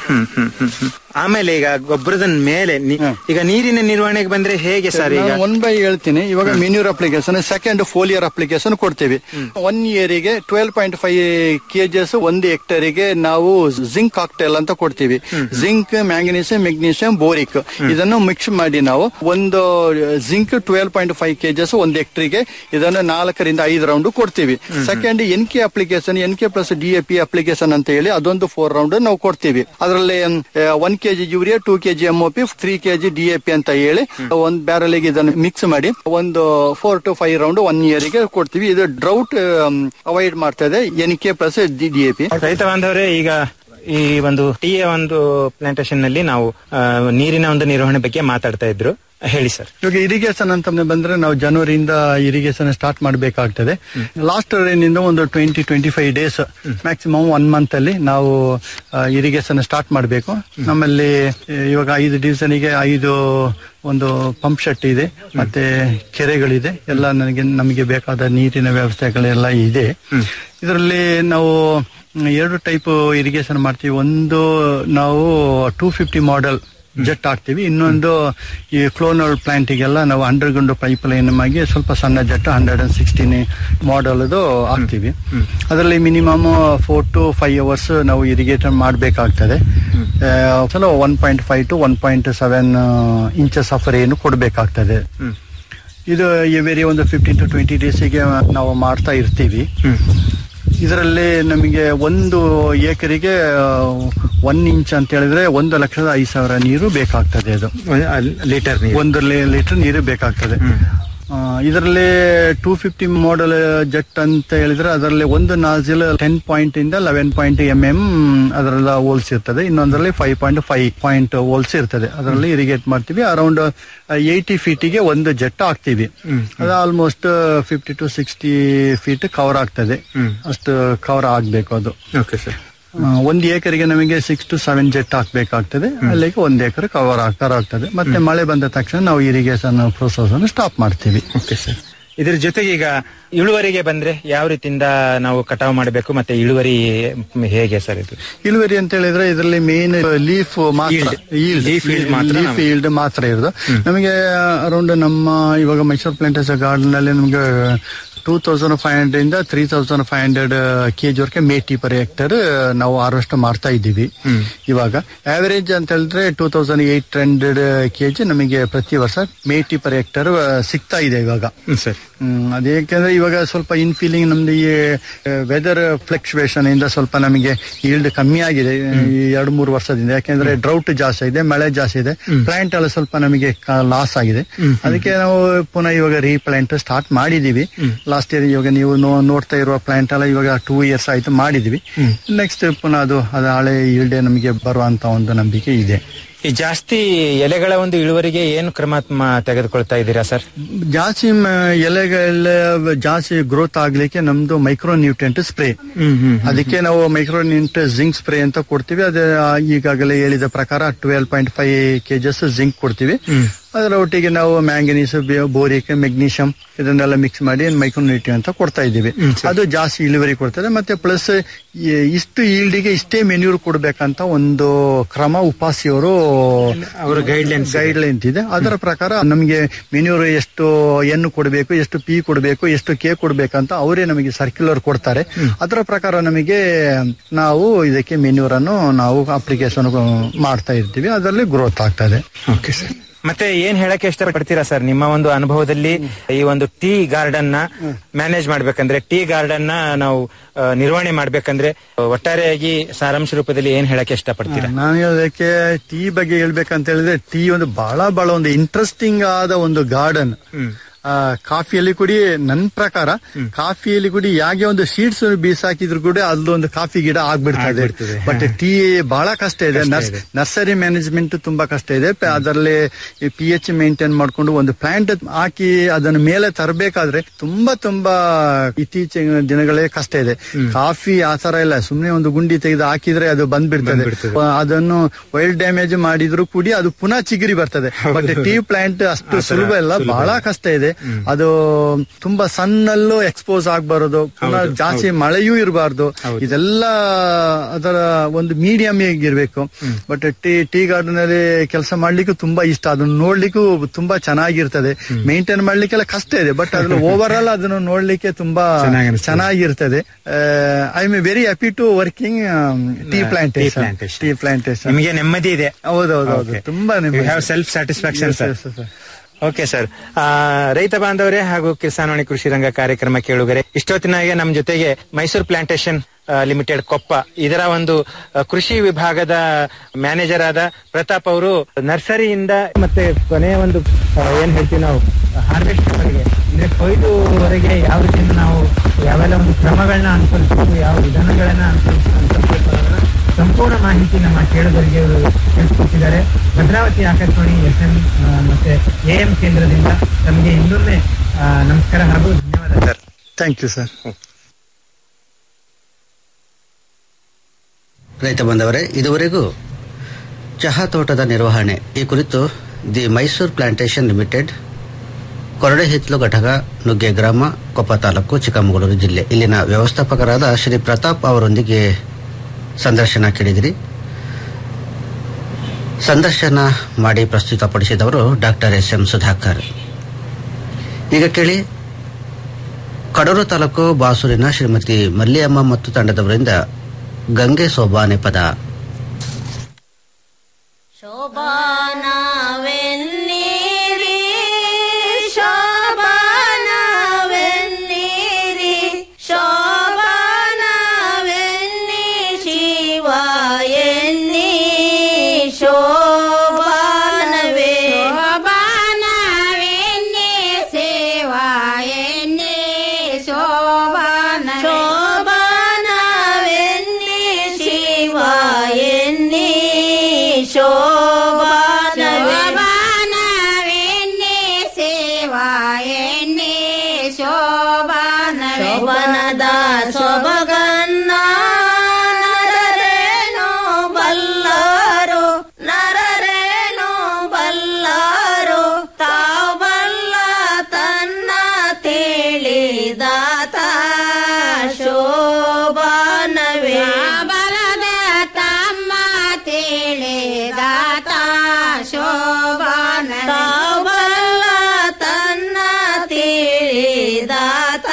ಆಮೇಲೆ ಈಗ ಗೊಬ್ಬರದ ಮೇಲೆ ನಿ- ಈಗ ನೀರಿನ ನಿರ್ವಹಣೆಗೆ ಬಂದ್ರೆ ಹೇಗೆ ಸರ್ ಈಗ ನಾನು ಒನ್ ಬೈ ಹೇಳ್ತೀನಿ ಇವಾಗ manure application second foliar application ಕೊಡ್ತೀವಿ ಒನ್ ಇಯರಿಗೆ ಟ್ವೆಲ್ ಪಾಯಿಂಟ್ ಫೈವ್ ಕೆಜಿಎಸ್ ಒಂದು ಹೆಕ್ಟರಿಗೆ ನಾವು ಜಿಂಕ್ ಕಾಕ್ಟೇಲ್ ಅಂತ ಕೊಡ್ತೀವಿ ಜಿಂಕ್ ಮ್ಯಾಂಗನೀಸಿಯಂ ಮೆಗ್ನೀಷಿಯಂ ಬೋರಿಕ್ ಇದನ್ನು ಮಿಕ್ಸ್ ಮಾಡಿ ನಾವು ಒಂದು zinc twelve point five KGs ಒಂದು ಹೆಕ್ಟರಿಗೆ ಇದನ್ನು ನಾಲ್ಕರಿಂದ ಐದು ರೌಂಡ್ ಕೊಡ್ತೀವಿ second N K application N K plus D A P application ಅಂತ ಹೇಳಿ ಅದೊಂದು ಫೋರ್ ರೌಂಡ್ ನಾವು ಕೊಡ್ತೀವಿ ಅದರಲ್ಲಿ one KG urea two KG M O P three KG D A P ಅಂತ ಹೇಳಿ ಒಂದ್ ಬ್ಯಾರಲ್ ಇದನ್ನು ಮಿಕ್ಸ್ ಮಾಡಿ ಒಂದು four to five round one year ಗೆ ಕೊಡ್ತೀವಿ ಇದು ಡ್ರೌಟ್ ಅವಾಯ್ಡ್ ಮಾಡ್ತದೆ N K plus D A P ರೈತ ಬಾಂಧವರೇ ಈಗ ಈ ಒಂದು ಟೀಯ ಒಂದು ಪ್ಲಾಂಟೇಶನ್ ನಲ್ಲಿ ನಾವು ಆ, ನೀರಿನ ಒಂದು ನಿರ್ವಹಣೆ ಬಗ್ಗೆ ಮಾತಾಡ್ತಾ ಇದ್ರು ಹೇಳಿ ಸರ್ ಇವಾಗ ಇರಿಗೇಷನ್ ಅಂತ ಬಂದ್ರೆ ನಾವು ಜನವರಿಯಿಂದ ಇರಿಗೇಷನ್ ಸ್ಟಾರ್ಟ್ ಮಾಡಬೇಕಾಗ್ತದೆ ಲಾಸ್ಟ್ ಇಂದ ಒಂದು twenty twenty five days maximum one month ಅಲ್ಲಿ ನಾವು ಇರಿಗೇಷನ್ ಸ್ಟಾರ್ಟ್ ಮಾಡಬೇಕು ನಮ್ಮಲ್ಲಿ ಆ, ಇವಾಗ ಐದು ಡಿವಿಷನ್ಗೆ ಐದು ಒಂದು ಪಂಪ್ ಸೆಟ್ ಇದೆ ಮತ್ತೆ ಕೆರೆಗಳಿದೆ ಎಲ್ಲ ನನಗೆ ನಮಗೆ ಬೇಕಾದ ನೀರಿನ ವ್ಯವಸ್ಥೆಗಳೆಲ್ಲ ಇದೆ ಇದರಲ್ಲಿ ನಾವು ಮ್, ಎರಡು ಟೈಪ್ ಇರಿಗೇಷನ್ ಮಾಡ್ತೀವಿ ಒಂದು ನಾವು ಟೂ ಫಿಫ್ಟಿ ಮಾಡೆಲ್ ಜೆಟ್ ಹಾಕ್ತಿವಿ ಇನ್ನೊಂದು ಈ ಕ್ಲೋನಲ್ ಪ್ಲಾಂಟಿಗೆಲ್ಲ ನಾವು ಅಂಡರ್ಗ್ರೌಂಡ್ ಪೈಪ್ ಲೈನ್ ಆಗಿ ಸ್ವಲ್ಪ ಸಣ್ಣ jet hundred and sixteen model ಹಾಕ್ತಿವಿ ಅದರಲ್ಲಿ minimum four to five hours ನಾವು ಇರಿಗೇಷನ್ ಮಾಡಬೇಕಾಗ್ತದೆ ಚಲೋ one point five to one point seven inches of rain ಕೊಡಬೇಕಾಗ್ತದೆ ಇದು ಎವರಿ ಒಂದು ಫಿಫ್ಟೀನ್ ಟು ಟ್ವೆಂಟಿ ಡೇಸಿಗೆ ನಾವು ಮಾಡ್ತಾ ಇರ್ತೀವಿ ಇದರಲ್ಲಿ ನಮಗೆ ಒಂದು ಏಕರಿಗೆ ಒನ್ ಇಂಚ್ ಅಂತ ಹೇಳಿದ್ರೆ ಒಂದು ಲಕ್ಷದ ಐದು ಸಾವಿರ ನೀರು ಬೇಕಾಗ್ತದೆ ಅದು ಲೀಟರ್ ಒಂದು ಲೀಟರ್ ನೀರು ಬೇಕಾಗ್ತದೆ ಆ, ಇದರಲ್ಲಿ ಟೂ ಫಿಫ್ಟಿ ಮಾಡೆಲ್ ಜೆಟ್ ಅಂತ ಹೇಳಿದ್ರೆ ಅದರಲ್ಲಿ ಒಂದು ನಾಜಿಲ್ ಟೆನ್ ಪಾಯಿಂಟ್ ಇಂದ ಲೆವೆನ್ ಪಾಯಿಂಟ್ ಎಂ ಎಂ ಅದರೆಲ್ಲ ಹೋಲ್ಸ್ ಇರ್ತದೆ ಇನ್ನೊಂದರಲ್ಲಿ five point five point holes ಇರ್ತದೆ ಅದರಲ್ಲಿ ಇರಿಗೇಟ್ ಮಾಡ್ತೀವಿ ಅರೌಂಡ್ ಏಯ್ಟಿ ಫೀಟಿಗೆ ಒಂದು ಜೆಟ್ ಹಾಕ್ತೀವಿ ಅದು almost fifty to sixty feet cover ಆಗ್ತದೆ ಅಷ್ಟು ಕವರ್ ಆಗ್ಬೇಕು ಅದು ಓಕೆ ಸರ್ ಆ, ಒಂದು ಏಕರಿಗೆ ನಮಗೆ ಸಿಕ್ಸ್ ಟು ಸೆವೆನ್ ಜೆಟ್ ಹಾಕ್ಬೇಕಾಗ್ತದೆ ಅಲ್ಲಿಗೆ ಒಂದು ಎಕರೆ ಕವರ್ ಆಗ್ತಾ ಆಗ್ತದೆ ಮತ್ತೆ ಮಳೆ ಬಂದ ತಕ್ಷಣ ನಾವು ಇರಿಗೇಷನ್ ಪ್ರೋಸೆಸ್ ಅನ್ನು ಸ್ಟಾಪ್ ಮಾಡ್ತೀವಿ ಓಕೆ ಸರ್ ಇದ್ರ ಜೊತೆಗೆ ಈಗ ಇಳುವರಿಗೆ ಬಂದ್ರೆ ಯಾವ ರೀತಿಯಿಂದ ನಾವು ಕಟಾವು ಮಾಡಬೇಕು ಮತ್ತೆ ಇಳುವರಿ ಹೇಗೆ ಸರ್ ಇದು ಇಳುವರಿ ಅಂತ ಹೇಳಿದ್ರೆ ಇದರಲ್ಲಿ ಮೇನ್ ಲೀಫ್ ಮಾತ್ರ Leaf yield ಮಾತ್ರ ಲೀಫ್ ನಮ್ಗೆ. ಈಲ್ಡ್ ಮಾತ್ರ ಇರೋದು ನಮಗೆ ಅರೌಂಡ್ ನಮ್ಮ ಇವಾಗ ಮೈಸೂರು ಪ್ಲಾಂಟೇಸ್ ಗಾರ್ಡನ್ ಅಲ್ಲಿ ನಮಗೆ ಟೂ ತೌಸಂಡ್ ಫೈವ್ ಹಂಡ್ರೆಡ್ ಇಂದ three thousand five hundred KG ವರೆಗೆ ಮೇಟಿ ಪರ್ ಹೆಕ್ಟರ್ ನಾವು ಹಾರ್ವೆಸ್ಟ್ ಮಾಡ್ತಾ ಇದ್ದೀವಿ ಇವಾಗ ಆವರೇಜ್ ಅಂತ ಹೇಳಿದ್ರೆ two thousand eight hundred KG ನಮಗೆ ಪ್ರತಿ ವರ್ಷ ಮೇಟಿ ಪರ್ ಹೆಕ್ಟರ್ ಸಿಗ್ತಾ ಇದೆ ಇವಾಗ ಹ್ಮ್ ಅದೇಕೆಂದ್ರೆ ಇವಾಗ ಸ್ವಲ್ಪ ಇನ್ ಫೀಲಿಂಗ್ ನಮ್ದು ಈ ವೆದರ್ ಫ್ಲಕ್ಚುಯೇಷನ್ ಇಂದ ಸ್ವಲ್ಪ ನಮಗೆ ಈಲ್ಡ್ ಕಮ್ಮಿ ಆಗಿದೆ ಈ ಎರಡು ಮೂರು ವರ್ಷದಿಂದ ಯಾಕೆಂದ್ರೆ ಡ್ರೌಟ್ ಜಾಸ್ತಿ ಇದೆ ಮಳೆ ಜಾಸ್ತಿ ಇದೆ ಪ್ಲಾಂಟ್ ಎಲ್ಲ ಸ್ವಲ್ಪ ನಮಗೆ ಲಾಸ್ ಆಗಿದೆ ಅದಕ್ಕೆ ನಾವು ಪುನಃ ಇವಾಗ ರೀಪ್ಲಾಂಟ್ ಸ್ಟಾರ್ಟ್ ಮಾಡಿದೀವಿ ಲಾಸ್ಟ್ ಇಯರ್ ಇವಾಗ ನೀವು ನೋ- ನೋಡ್ತಾ ಇರುವ ಪ್ಲಾಂಟ್ ಎಲ್ಲ ಇವಾಗ ಟೂ ಇಯರ್ಸ್ ಆಯ್ತು ಮಾಡಿದೀವಿ ನೆಕ್ಸ್ಟ್ ಪುನಃ ಅದು ಅದು ಹಳೆ ಈಲ್ಡೆ ನಮಗೆ ಬರುವಂತ ಒಂದು ನಂಬಿಕೆ ಇದೆ ಈ ಜಾಸ್ತಿ ಎಲೆಗಳ ಒಂದು ಇಳುವರಿಗೆ ಏನು ಕ್ರಮ ಮ- ತೆಗೆದುಕೊಳ್ತಾ ಇದ್ದೀರಾ ಸರ್ ಜಾಸ್ತಿ ಮ- ಎಲೆಗಳ ಜಾಸ್ತಿ ಗ್ರೋತ್ ಆಗ್ಲಿಕ್ಕೆ ನಮ್ದು ಮೈಕ್ರೋ ನ್ಯೂಟ್ರಿಯೆಂಟ್ ಸ್ಪ್ರೇ ಅದಕ್ಕೆ ನಾವು ಮೈಕ್ರೋ ನ್ಯೂಟ್ರಿಯೆಂಟ್ ಜಿಂಕ್ ಸ್ಪ್ರೇ ಅಂತ ಕೊಡ್ತೀವಿ ಅದೇ ಆ, ಈಗಾಗಲೇ ಹೇಳಿದ ಪ್ರಕಾರ twelve point five KGs zinc ಕೊಡ್ತೀವಿ ಅದರ ಒಟ್ಟಿಗೆ ನಾವು ಮ್ಯಾಂಗನೀಸ್ ಬೋರಿಕ್ ಮೆಗ್ನೀಷಿಯಂ ಇದನ್ನೆಲ್ಲ ಮಿಕ್ಸ್ ಮಾಡಿ ಮೈಕ್ರೋ ನ್ಯೂಟ್ರಿಯೆಂಟ್ ಅಂತ ಕೊಡ್ತಾ ಇದ್ದೀವಿ ಅದು ಜಾಸ್ತಿ ಇಳುವರಿ ಕೊಡ್ತದೆ ಮತ್ತೆ ಪ್ಲಸ್ ಇಷ್ಟು ಈಲ್ಡಿಗೆ ಇಷ್ಟೇ ಮೆನ್ಯೂರ್ ಕೊಡ್ಬೇಕಂತ ಒಂದು ಕ್ರಮ ಉಪಾಸಿಯವರು ಅವರ ಗೈಡ್ಲೈನ್ಸ್ ಗೈಡ್ ಲೈನ್ ಇದೆ ಅದರ ಪ್ರಕಾರ ನಮಗೆ ಮೆನ್ಯೂರ್ ಎಷ್ಟು ಎನ್ ಕೊಡಬೇಕು ಎಷ್ಟು ಪಿ ಕೊಡಬೇಕು ಎಷ್ಟು ಕೆ ಕೊಡಬೇಕಂತ ಅವರೇ ನಮಗೆ ಸರ್ಕ್ಯುಲರ್ ಕೊಡ್ತಾರೆ ಅದರ ಪ್ರಕಾರ ನಮಗೆ ನಾವು ಇದಕ್ಕೆ ಮೆನ್ಯೂರ್ ಅನ್ನು ನಾವು ಅಪ್ಲಿಕೇಶನ್ ಮಾಡ್ತಾ ಇರ್ತೀವಿ ಅದರಲ್ಲಿ ಗ್ರೋತ್ ಆಗ್ತದೆ ಓಕೆ ಸರ್ ಮತ್ತೆ ಏನ್ ಹೇಳಕ್ಕೆ ಇಷ್ಟಪಡ್ತೀರಾ ಸರ್ ನಿಮ್ಮ ಒಂದು ಅನುಭವದಲ್ಲಿ ಈ ಒಂದು ಟೀ ಗಾರ್ಡನ್ ನ ಮ್ಯಾನೇಜ್ ಮಾಡ್ಬೇಕಂದ್ರೆ ಟೀ ಗಾರ್ಡನ್ ನ ನಾವು ಆ, ನಿರ್ವಹಣೆ ಮಾಡ್ಬೇಕಂದ್ರೆ ಒಟ್ಟಾರೆಯಾಗಿ ಸಾರಾಂಶ ರೂಪದಲ್ಲಿ ಏನ್ ಹೇಳಕ್ಕೆ ಇಷ್ಟಪಡ್ತೀರಾ ನಾನು ಅದಕ್ಕೆ ಟೀ ಬಗ್ಗೆ ಹೇಳ್ಬೇಕಂತ ಹೇಳಿದ್ರೆ ಟೀ ಒಂದು ಬಹಳ ಬಹಳ ಒಂದು ಇಂಟ್ರೆಸ್ಟಿಂಗ್ ಆದ ಒಂದು ಗಾರ್ಡನ್ ಕಾಫಿಯಲ್ಲಿ ಕುಡಿ ನನ್ ಪ್ರಕಾರ ಕಾಫಿಯಲ್ಲಿ ಕುಡಿ ಯಾಕೆ ಒಂದು ಸೀಡ್ಸ್ ಬೀಸಾಕಿದ್ರು ಕೂಡ ಅಲ್ಲೊಂದು ಕಾಫಿ ಗಿಡ ಆಗ್ಬಿಡ್ತದೆ ಬಟ್ ಟೀ ಬಹಳ ಕಷ್ಟ ಇದೆ ನರ್ಸರಿ ಮ್ಯಾನೇಜ್ಮೆಂಟ್ ತುಂಬಾ ಕಷ್ಟ ಇದೆ ಪ- ಅದರಲ್ಲಿ ಪಿ ಎಚ್ ಮೇಂಟೈನ್ ಮಾಡ್ಕೊಂಡು ಒಂದು ಪ್ಲಾಂಟ್ ಹಾಕಿ ಅದನ್ನು ಮೇಲೆ ತರಬೇಕಾದ್ರೆ ತುಂಬಾ ತುಂಬಾ ಇತ್ತೀಚಿನ ದಿನಗಳೇ ಕಷ್ಟ ಇದೆ ಕಾಫಿ ಆ ತರ ಇಲ್ಲ ಸುಮ್ನೆ ಒಂದು ಗುಂಡಿ ತೆಗೆದು ಹಾಕಿದ್ರೆ ಅದು ಬಂದ್ಬಿಡ್ತದೆ ಆ, ಅದನ್ನು ವೈಲ್ಡ್ ಡ್ಯಾಮೇಜ್ ಮಾಡಿದ್ರು ಕೂಡಿ ಅದು ಪುನಃ ಚಿಗುರಿ ಬರ್ತದೆ ಬಟ್ ಟೀ ಪ್ಲಾಂಟ್ ಅಷ್ಟು ಸುಲಭ ಇಲ್ಲ ಬಹಳ ಕಷ್ಟ ಇದೆ ಅದು ತುಂಬಾ ಸಣ್ಣಲ್ಲೂ ಎಕ್ಸ್ಪೋಸ್ ಆಗ್ಬಾರದು ಪುನಃ ಜಾಸ್ತಿ ಮಳೆಯೂ ಇರಬಾರ್ದು ಇದೆಲ್ಲ ಅದರ ಒಂದು ಮೀಡಿಯಂ ಇರ್ಬೇಕು ಬಟ್ ಟೀ ಟೀ ಗಾರ್ಡನ್ ಅಲ್ಲಿ ಕೆಲಸ ಮಾಡ್ಲಿಕ್ಕೂ ತುಂಬಾ ಇಷ್ಟ ಅದನ್ನ ನೋಡ್ಲಿಕ್ಕೂ ತುಂಬಾ ಚೆನ್ನಾಗಿರ್ತದೆ ಮೇಂಟೈನ್ ಮಾಡ್ಲಿಕ್ಕೆಲ್ಲ ಕಷ್ಟ ಇದೆ ಬಟ್ ಅದ್ರ ಓವರ್ ಆಲ್ ಅದನ್ನು ನೋಡ್ಲಿಕ್ಕೆ ತುಂಬಾ ಚೆನ್ನಾಗಿರ್ತದೆ I am very happy to working tea plantation plantation. Tea plantation ನಿಮಗೆ ನೆಮ್ಮದಿ ಇದೆ ಹೌದೌದು ತುಂಬಾ ನೆಮ್ಮದಿ. Have self satisfaction Yes, sir yes, yes, sir. Okay sir ರೈತ ಬಾಂಧವರೇ ಹಾಗೂ ಕಿಸಾನ್ವಾಣಿ ಕೃಷಿ ರಂಗ ಕಾರ್ಯಕ್ರಮ ಕೇಳುಗರೆ ಇಷ್ಟೊತ್ತಿನಾಗೆ ನಮ್ಮ ಜೊತೆಗೆ ಮೈಸೂರು ಪ್ಲಾಂಟೇಶನ್ ಲಿಮಿಟೆಡ್ ಕೊಪ್ಪ ಇದರ ಒಂದು ಆ, ಕೃಷಿ ವಿಭಾಗದ ಮ್ಯಾನೇಜರ್ ಆದ ಪ್ರತಾಪ್ ಅವರು ನರ್ಸರಿಯಿಂದ ಮತ್ತೆ ಕೊನೆಯ ಒಂದು ಆ, ಏನ್ ಹೇಳ್ತೀವಿ ನಾವು ಹಾರ್ವೆಸ್ಟ್ ವರೆಗೆ ಅಂದ್ರೆ ಕೊಯ್ಲುವರೆಗೆ ಯಾವ ರೀತಿಯಿಂದ ನಾವು ಯಾವೆಲ್ಲ ಒಂದು ಕ್ರಮಗಳನ್ನ ಅನುಸರಿಸಬೇಕು ಯಾವ ವಿಧಾನಗಳನ್ನ ಅನುಸರಿಸ ಅನುಸರಿಸಬೇಕು ಅನ್ನೋದನ್ನ ಸಂಪೂರ್ಣ ಮಾಹಿತಿ ನಮ್ಮ ಕೇಳುಗರಿಗೆ ಇವರು ತಿಳಿಸ್ಕೊಟ್ಟಿದ್ದಾರೆ ಭದ್ರಾವತಿ ಆಕಾಶವಾಣಿ ಎಫ್ ಎಂ ಮತ್ತೆ ಎ ಎಂ ಕೇಂದ್ರದಿಂದ ನಮಗೆ ಇನ್ನೊಮ್ಮೆ ಆ, ನಮಸ್ಕಾರ ಹಾಗೂ ಧನ್ಯವಾದ ಸರ್ ಥ್ಯಾಂಕ್ ಯು ಸರ್ ರೈತ ಬಂದವರೇ ಇದುವರೆಗೂ ಚಹಾ ತೋಟದ ನಿರ್ವಹಣೆ ಈ ಕುರಿತು the Mysore plantation limited Koradehitlu ಘಟಕ ನುಗ್ಗೆ ಗ್ರಾಮ ಕೊಪ್ಪ ತಾಲೂಕು ಚಿಕ್ಕಮಗಳೂರು ಜಿಲ್ಲೆ ಇಲ್ಲಿನ ವ್ಯವಸ್ಥಾಪಕರಾದ ಶ್ರೀ ಪ್ರತಾಪ್ ಅವರೊಂದಿಗೆ ಸಂದರ್ಶನ ಕೇಳಿದಿರಿ ಸಂದರ್ಶನ ಮಾಡಿ ಪ್ರಸ್ತುತಪಡಿಸಿದವರು ಡಾಕ್ಟರ್ ಎಸ್ ಎಂ ಸುಧಾಕರ್ ಈಗ ಕೇಳಿ ಕಡೂರು ತಾಲೂಕು ಬಾಸೂರಿನ ಶ್ರೀಮತಿ ಮಲ್ಲಿಯಮ್ಮ ಮತ್ತು ತಂಡದವರಿಂದ ಗಂಗೆ ಸೋಬಾನೆ ಪದ ಶೋಭಾನವೆನ್ನಿರಿ ಶೋಭಾನವೆನ್ನಿರಿ ಶೋಭಾನವೆನ್ನಿ ಶಿವ ಎನ್ನಿ ಶೋಭಾನವೇ ಶೋಭಾನವೆನ್ನಿ ಸೇವಾ ಎನ್ನಿ ಶೋಭಾನ ಶೋಭಾನವೆನ್ನಿ ಶಿವ ಎನ್ನಿ ಶೋಭಾನವೆನ್ನಿ ಸೇವಾ ಎನ್ನಿ ಶೋಭಾನ ಶೋಭನದ ಸೊಬಗನ್ನ ನರರೇನೋ ಬಲ್ಲರು ನರರೇನೋ ಬಲ್ಲರು ತಾವು ಬಲ್ಲ ತನ್ನ ತಿಳಿದಾತ ಶೋಭಾನವೇ ಬಲದ ತಮ್ಮ ತಿಳಿದಾತ ಶೋಭಾನ ಬಲ್ಲ ತನ್ನ ತಿಳಿದಾತ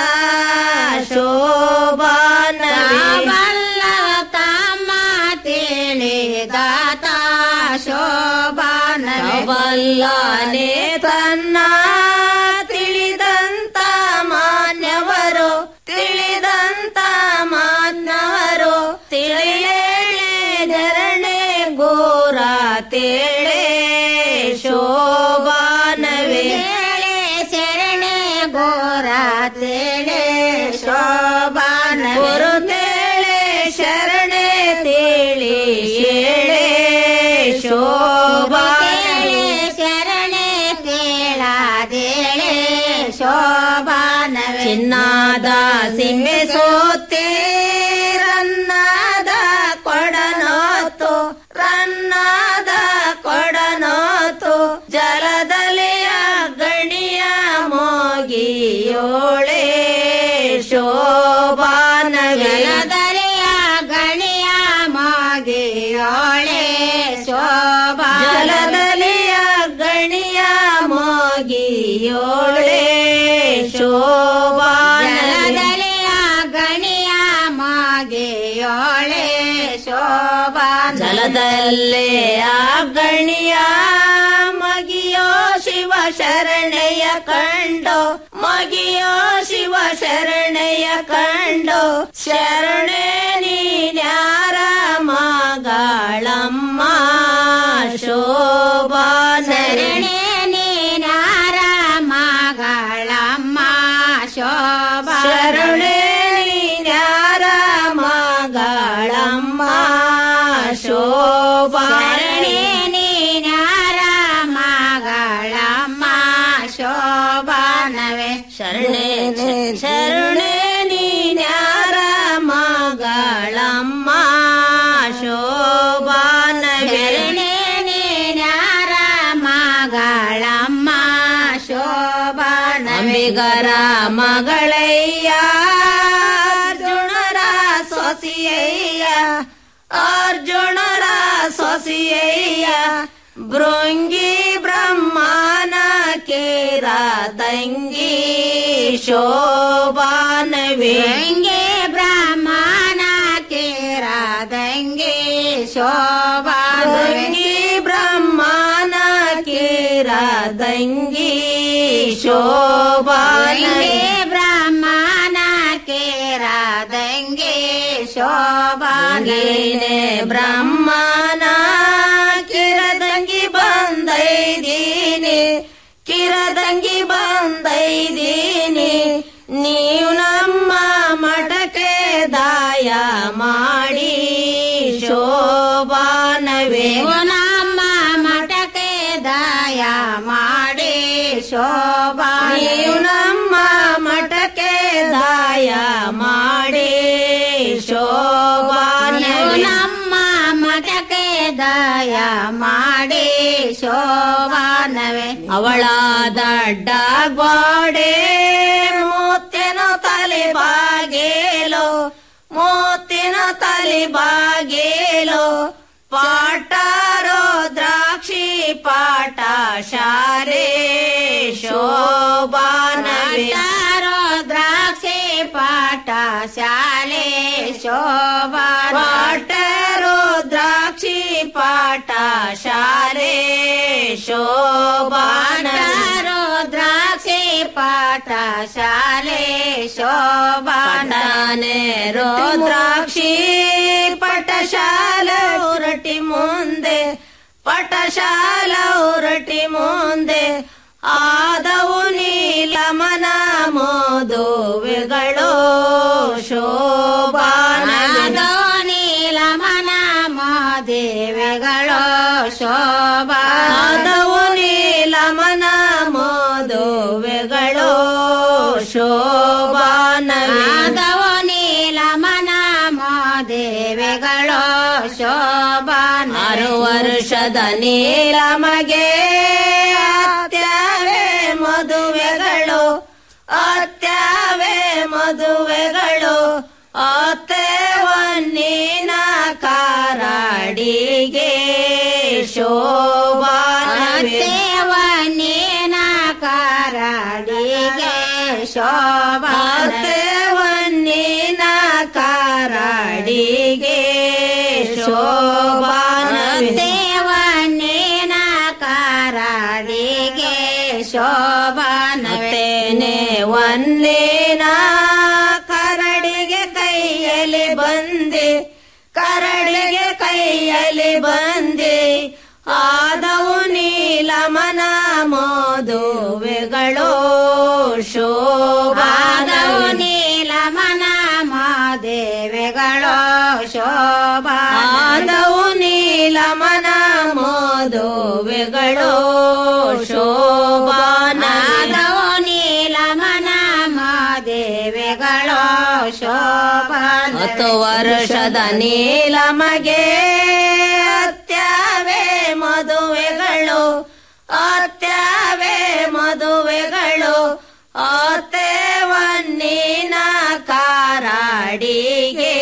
ಶೋಭಾನ ಬಲ್ಲ ತಮ್ಮ ತಿಳಿದಾತ ಶೋಭಾನ ಬಲ್ಲನೆ ತನ್ನ ತಿಳಿದಂತ ತೇಳೆ ಶೋಭಾನವೇ ಶರಣೆ ಗೋರ ತೇಳೆ ಶೋಭಾನ ಗುರು ತೇಳೆ ಶರಣೆ ತೇಳಿ ಏಳೆ ಶೋಭಾನೆ ಶರಣೆ ತೇಳಾದೇಳೆ ಶೋಭಾನವೇ ಚಿನ್ನಾದ ಸಿಂಬೆ ಸೋತೆ ರನ್ನಾದ ಕೊಡನೋತು ರನ್ನಾದ ಕೊಡನೋತು ಜಲದಲೆಯ ಗಣಿಯ ಮೋಗಿಯೋಳೆ ಶೋಭಾನವೇ ಜಲದಲೆಯ ಗಣಿಯ ಮೋಗಿಯೋಳೆ ಶೋಭಾ ಜಲದಲೆಯ ಗಣಿಯ ಮೋಗಿಯೋಳೆ ಶೋಭಾನದಲೆಯ ಗಣಿಯ ಮಾಗೆಯೋಳೆ ಶೋಭಾ ಜಲದಲ್ಲೇ ಆ ಗಣಿಯ ಮಗಿಯೋ ಶಿವ ಶರಣೆಯ ಕಂಡು ಮಗಿಯೋ ಶಿವ ಶರಣೆಯ ಕಂಡು ಶರಣೆ ನೀನ್ಯಾರ ಮಗಳಮ್ಮ ಶೋಭಾ ಶರಣೆ ನೀನಾರ ಮಗಳಮ್ಮ ಶೋಭಾ ಶರಣೆ ನೀನ್ಯಾರ ಮಗಳಮ್ಮ ಶೋಭಾ ಶರಣೆ ನೀನ್ಯಾರ ಮಗಳಮ್ಮ ಶೋಭಾನವೇ ಶರಣೆ ಶರಣೆ ನೀನ್ಯಾರ ಮಗಳಮ್ಮ ಶೋಭಾನವೇ ಶರಣೆ ನೀನ್ಯಾರ ಮಗಳಮ್ಮ ಶೋಭಾನ ಅಂಬಿಗರ ಮಗಳಯ್ಯ ಅರ್ಜುನರ ಸೊಸಿಯಯ್ಯ ಅರ್ಜುನರ ಸೊಸಿಯಯ್ಯ ಭೃಂಗಿ ಬ್ರಹ್ಮನ ಕೇರ ತಂಗಿ ಶೋಭಾನವೇ ಬ್ರಹ್ಮನ ಕೇರ ದಂಗೆ ಶೋಭಾನವೇ ಬ್ರಹ್ಮನ ಕೇರ ದಂಗಿ ಶೋಭಾನವೇ ಬ್ರಹ್ಮನ ಕೇರ ದಂಗೆ ಶೋಭಾನೇ ಬ್ರಹ್ಮನ ಕಿರದಂಗಿ ಬಂದೈದೀನಿ ಕಿರದಂಗಿ ಬಂದೈದೀನಿ ನೀವು ನಮ್ಮ ಮಠಕ್ಕೆ ದಾಯ ಮಾಡಿ ಶೋಭಾನವೇ ನಮ್ಮ ಮಠಕ್ಕೆ ದಾಯ ಮಾಡಿ ಶೋಭಾ ನೀವು ನಮ್ಮ ಮಠಕ್ಕೆ ದಾಯ ಮಾಡಿ ಶೋಭಾನವೇ ನಮ್ಮ ಮಠಕ್ಕೆ ದಾಯ ಮಾಡಿ ಶೋಭಾನವೇ ಅವಳ ದಡ್ಡ ಗೋಡೆ ಮೂತ್ತಿನ ತಲೆ ಬಾಗೇಲೋ ಮೂತ್ತಿನ ತಲೆ ಬಾಗೇಲೋ ಪಾಟಾರೋ ದ್ರಾಕ್ಷಿ ಪಾಟ ಶಾರೆ ಶೋಭಾನವೇ ದ್ರಾಕ್ಷಿ ಪಾಟ ಶಾಲೆ ಶೋಭಾ ಪಾಟರೋ ದ್ರಾಕ್ಷಿ ಪಾಟ ಶಾಲೆ ಶೋಭಾನರೋ ದ್ರಾಕ್ಷಿ ಪಾಠ ಶಾಲೆ ಶೋಭಾನೇ ದ್ರಾಕ್ಷಿ ಪಟಶಾಲ ಉರಟಿ ಮುಂದೆ ಪಟಶಾಲ ಉರಟಿ ಮುಂದೆ ಆದವು ನೀಲಮನ ಮೋದುವೆಗಳು ಶೋಭಾನದೋ ನೀಲಮನ ಮೋದೇವೆಗಳು ಶೋಭಾದವು ನೀಲಮನ ಮೋದುವೆಗಳು ಶೋಭಾನದವು ನೀಲಮನ ಮೋದೇವೆಗಳು ಶೋಭಾನ ಆರು ವರ್ಷದ ನೀಲಮಗೆ ಅತ್ಯವೇ ಮದುವೆಗಳು ಅತ್ಯವೇ ಮದುವೆಗಳು ಅತ್ತೇವನ್ನಿನ ಕಾರಾಡಿಗೆ ಶೋಭಾನವನ್ನಿನ ಕಾರಾಡಿಗೆ ಶೋಭಾನವನ್ನಿನ ಕಾರಾಡಿಗೆ ಶೋಭಾನವನ್ನಿನ ಕಾರಾಡಿಗೆ ಶೋಭಾನತೇನೆ ಒಂದೇನ ಕರಡಿಗೆ ಕೈಯಲ್ಲಿ ಬಂದೆ ಕರಡಿಗೆ ಕೈಯಲ್ಲಿ ಬಂದೆ ಮನ ಮೋದುವೆಗಳು ಶೋಭಾದವು ನೀಲಮನ ಮಾದೇವೆಗಳು ಶೋಭಾದವು ನೀಲಮನ ಮೋದುವೆಗಳು ಶೋಭಾನದವು ನೀಲಮನ ಮಾದೇವೆಗಳು ಶೋಭಾನ ಹತ್ತು ವರ್ಷದ ನೀಲಮಗೆ ಅತ್ಯವೇ ಮದುವೆಗಳು ಅತ್ಯವೇ ಮದುವೆಗಳು ಅತ್ತೇವನ್ನಿನ ಕಾರಾಡಿಗೆ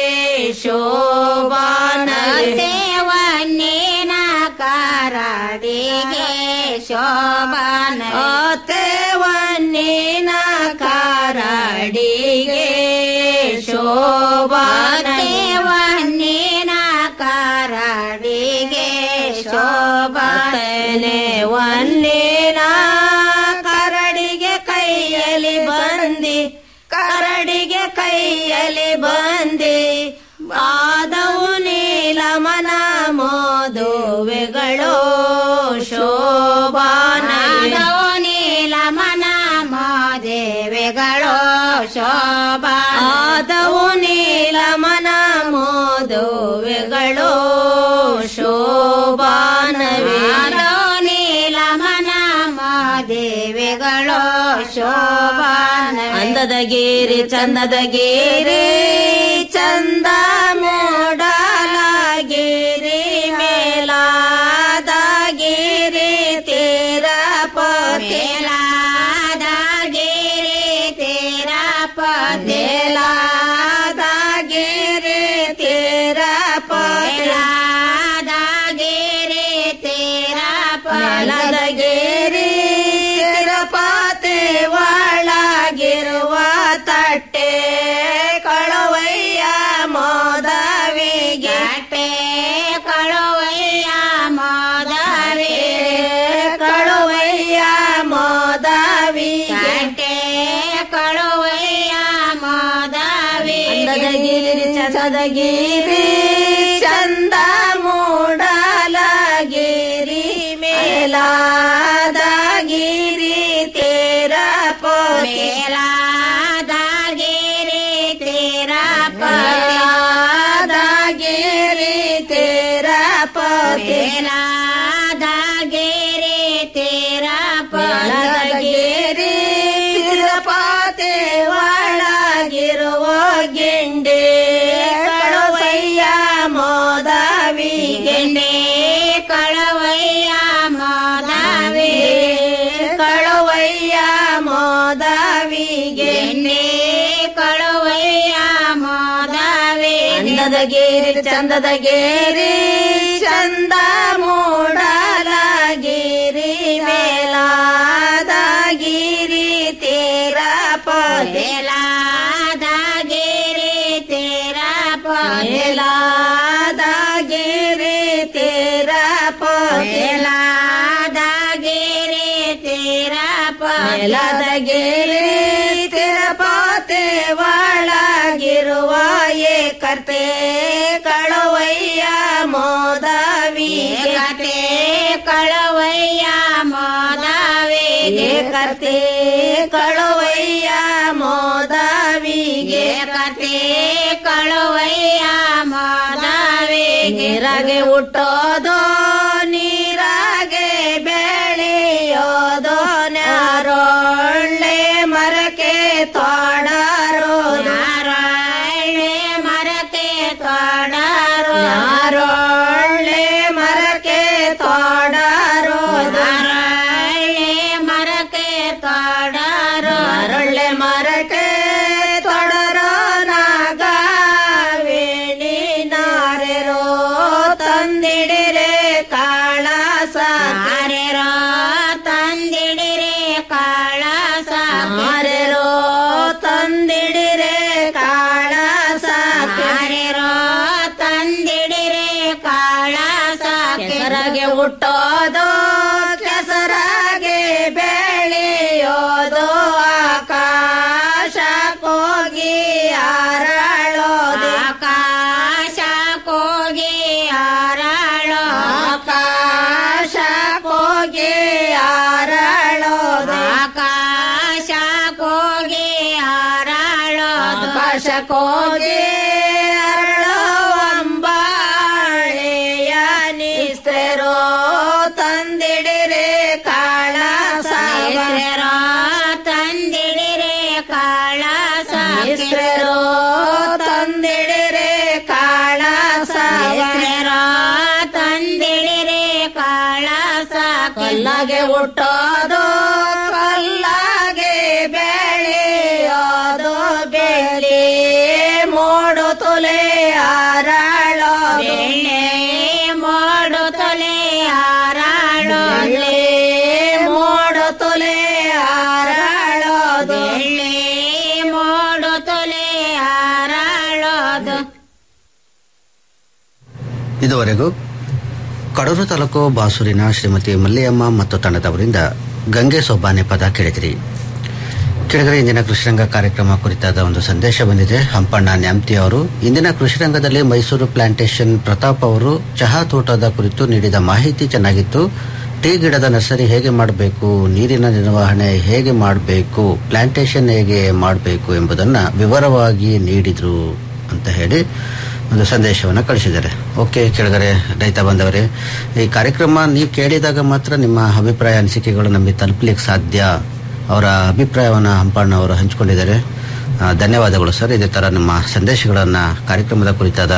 ಶೋಭಾನವೇ ದೇವನ್ನೇನ ಕಾರಾಡಿಗೆ ಶೋಭಾನ ಅತ್ತೇವನ್ನಿನ ಕಾರಾಡಿಗೆ ಶೋಭಾನ ದೇವನ್ನೇನ ಕಾರಾಡಿಗೆ ಶೋಭಾನೆ ವನ್ನೇನ ಕರಡಿಗೆ ಕೈಯಲ್ಲಿ ಬಂದಿ ಕರಡಿಗೆ ಕೈಯಲ್ಲಿ ಬಂದಿ ಆದವು ನೀಲಮನ ಮೋದುವೆಗಳು ಶೋಭಾನದವು ನೀಲಮನ ಮಾದೇವೆಗಳು ಶೋಭಾನ ಆದವು ನೀಲಮನ ಮೋದುವೆಗಳು ಶೋಭಾನವೇ ನೀಲಮನ ಮಾದೇವೆಗಳು ಶೋಭಾನ ಅಂದದ ಗೇರಿ ಚಂದದ ಗೇರಿ ಚಂದ ಮೂಡಲಾಗಿರಿ ಮೇಲಾದ ಗಿರಿ ತೀರ ಮೇಲಾದ ಗಿರಿ ತೀರ ಪದೇಲಾದ ಗಿರಿ ತೀರ ಮೇಲಾದ ಗಿರಿ ತೀರ ಮೇಲದ ಗಿರಿ ತಿರುಪತಿ ಒಳಗಿರುವ ತಟ್ಟೆ ಕಳುವಯ್ಯ ಮೋದವಿಗೆ ಗಟ್ಟೆ ಕಳುವಯ್ಯ ಮಾಧವಿ ಕಳುವಯ್ಯ ಮೋದವಿಗೆ ಗಟ್ಟೆ ಕಳುವಯ್ಯ ಮಾಧವಿ ಅಂದದ ಗಿರಿ ಚಂದದ ಗಿರಿ ಚಂದ ಮೂಡಲಗಿರಿ ಮೇಲಾದ ಗಿರಿ ತೇರ ಮೇಲಾದ ಗಿರಿ ತೀರ ಮೇಲಾದ ಗಿರಿ ತೇರ ಮೇಲಾದ ಗಿರಿ ತೀರ ಮೇಲಾದ ಗಿರಿ ತಿರುಪತಿ ಒಳಗಿರುವ ಗಿಂಡಿ ಕಳುವಯ್ಯ ಮೋದವಿಗೆ ಗೆಂಡೆ ಕಳವಯ್ಯ ಮಾಧವಿ ಕಳುವಯ್ಯ ಮೋದವಿಗೆ ಗೆಂಡೆ ಕಳವಯ್ಯ ಮಾಧವಿ ಅಂದದ ಗೇರಿ ಚಂದದ ಗೇರಿ ಚಂದ ಮೂಡಲಗಿರಿ ಮೇಲಾದ ಗಿರಿ ತೇರ ಮೇಲಾದ ಗಿರಿ ತೀರ ಮೇಲಾದ ಗಿರಿ ತೇರ ಮೇಲಾದ ಗಿರಿ ತೀರ ಮೇಲಾದ ಗಿರಿ ತಿರುಪತಿ ಒಳಗಿರುವ ಏಕರ್ತೆ ಕಳುವಯ್ಯ ಮೋದವಿಗೆ ಕತೆ ಕಳವಯ್ಯ ಮಾಧವಿಗೆ ಏಕರ್ತೆ ಕಳುವಯ್ಯ ಮೋದವಿಗೆ ಕತೆ ಕಳವಯ್ಯ ಮಾಧವಿಗೆ ನೀರಾಗೆ ಹುಟ್ಟೋದು ನೀರಾಗೆ ಬೆಳೆಯೋದು ನ್ಯಾರೊಳ್ಳೆ ಮರಕ್ಕೆ ತೋಡರೋದು ನಾರಾಯಣೆ ಮರಕ್ಕೆ ತೋಡರು ನಾರೊಳ್ಳೆ ಮರಕ್ಕೆ ತೋಡರೋದು ನಾರಾಯಣೆ ಮರಕ್ಕೆ ತೋಡರು ನಾರೊಳ್ಳೆ ಮರಕ್ಕೆ ತೊಡರೋ ನಾಗವೇಣಿ ನಾರೆರೋ ತಂದಿಡಿರೆ ಕಾಳ ಸಾರೆರೋ ತಂದಿಡಿರೆ ಕಾಳ ಮಾರೆರೋ ತಂದಿಡಿರೆ ಕಾಳ ಸಾರೆರೋ ತಂದಿಡಿರೆ ಕಾಳ ಕೆಸರಾಗೆ ಹುಟ್ಟೋದು ಕೆಸರಾಗೆ ಬೆಳೆಯೋದು ಆಕಾಶ ಕೋಗಿ ಹಾರಾಳೋದು ಆಕಾಶ ಕೋಗಿ ಹಾರಾಳೋ ಆಕಾಶ ಕೋಗಿ ಕೋಗಿ ಅರಳುವಂಬಾಳೆಯ ನಿಸ್ತೆರೋ ತಂದಿಡಿರೆ ಕಾಳ ಸಾವರೋ ತಂದಿಡಿರೆ ಕಾಳ ಸಾವರೋ ತಂದಿಡಿರೆ ಕಾಳ ಸಾವರೋ ತಂದಿಡಿರೆ ಕಾಳ ಕಲ್ಲಾಗೆ ಹುಟ್ಟೋದು ಕಲ್ಲಾಗೆ ಬೆಳೆಯೋದು ಬೆಳೆ ಮೋಡು ತೊಲೆ ಆರಾಳೋ ಬೆಳೆ ಮೋಡು ತೊಲೆ ಆರಾಳೋ ಬೆಳೆ ಮೋಡು ತೊಲೆ ಆರಾಳೋ ಬೆಳೆ ಮೋಡು ತೊಲೆ ಆರಾಳೋದು ಇದುವರೆಗೂ ಕಡೂರು ತಾಲೂಕು ಬಾಸೂರಿನ ಶ್ರೀಮತಿ ಮಲ್ಲಿಯಮ್ಮ ಮತ್ತು ತಂಡದವರಿಂದ ಗಂಗೆ ಸೊಬ್ಬಾನೆ ಪದ ಕೇಳಿದಿರಿ ಕೆಳಗರೆ ಇಂದಿನ ಕೃಷಿರಂಗ ಕಾರ್ಯಕ್ರಮ ಕುರಿತಾದ ಒಂದು ಸಂದೇಶ ಬಂದಿದೆ ಹಂಪಣ್ಣ ನ್ಯಾಮ್ತಿ ಅವರು ಇಂದಿನ ಕೃಷಿರಂಗದಲ್ಲಿ ಮೈಸೂರು ಪ್ಲಾಂಟೇಶನ್ ಪ್ರತಾಪ್ ಅವರು ಚಹಾ ತೋಟದ ಕುರಿತು ನೀಡಿದ ಮಾಹಿತಿ ಚೆನ್ನಾಗಿತ್ತು ಟೀ ಗಿಡದ ನರ್ಸರಿ ಹೇಗೆ ಮಾಡಬೇಕು ನೀರಿನ ನಿರ್ವಹಣೆ ಹೇಗೆ ಮಾಡಬೇಕು ಪ್ಲಾಂಟೇಶನ್ ಹೇಗೆ ಮಾಡಬೇಕು ಎಂಬುದನ್ನು ವಿವರವಾಗಿ ನೀಡಿದ್ರು ಅಂತ ಹೇಳಿ ಒಂದು ಸಂದೇಶವನ್ನು ಕಳಿಸಿದ್ದಾರೆ ಓಕೆ ಕೆಳಗರೆ ರೈತ ಬಂದವರೇ ಈ ಕಾರ್ಯಕ್ರಮ ನೀವು ಕೇಳಿದಾಗ ಮಾತ್ರ ನಿಮ್ಮ ಅಭಿಪ್ರಾಯ ಅನಿಸಿಕೆಗಳು ನಮಗೆ ತಲುಪಲಿಕ್ಕೆ ಸಾಧ್ಯ ಅವರ ಅಭಿಪ್ರಾಯವನ್ನು ಹಂಪಣ್ಣ ಅವರು ಹಂಚಿಕೊಂಡಿದ್ದಾರೆ ಆ, ಧನ್ಯವಾದಗಳು ಸರ್ ಇದೇ ಥರ ನಿಮ್ಮ ಸಂದೇಶಗಳನ್ನು ಕಾರ್ಯಕ್ರಮದ ಕುರಿತಾದ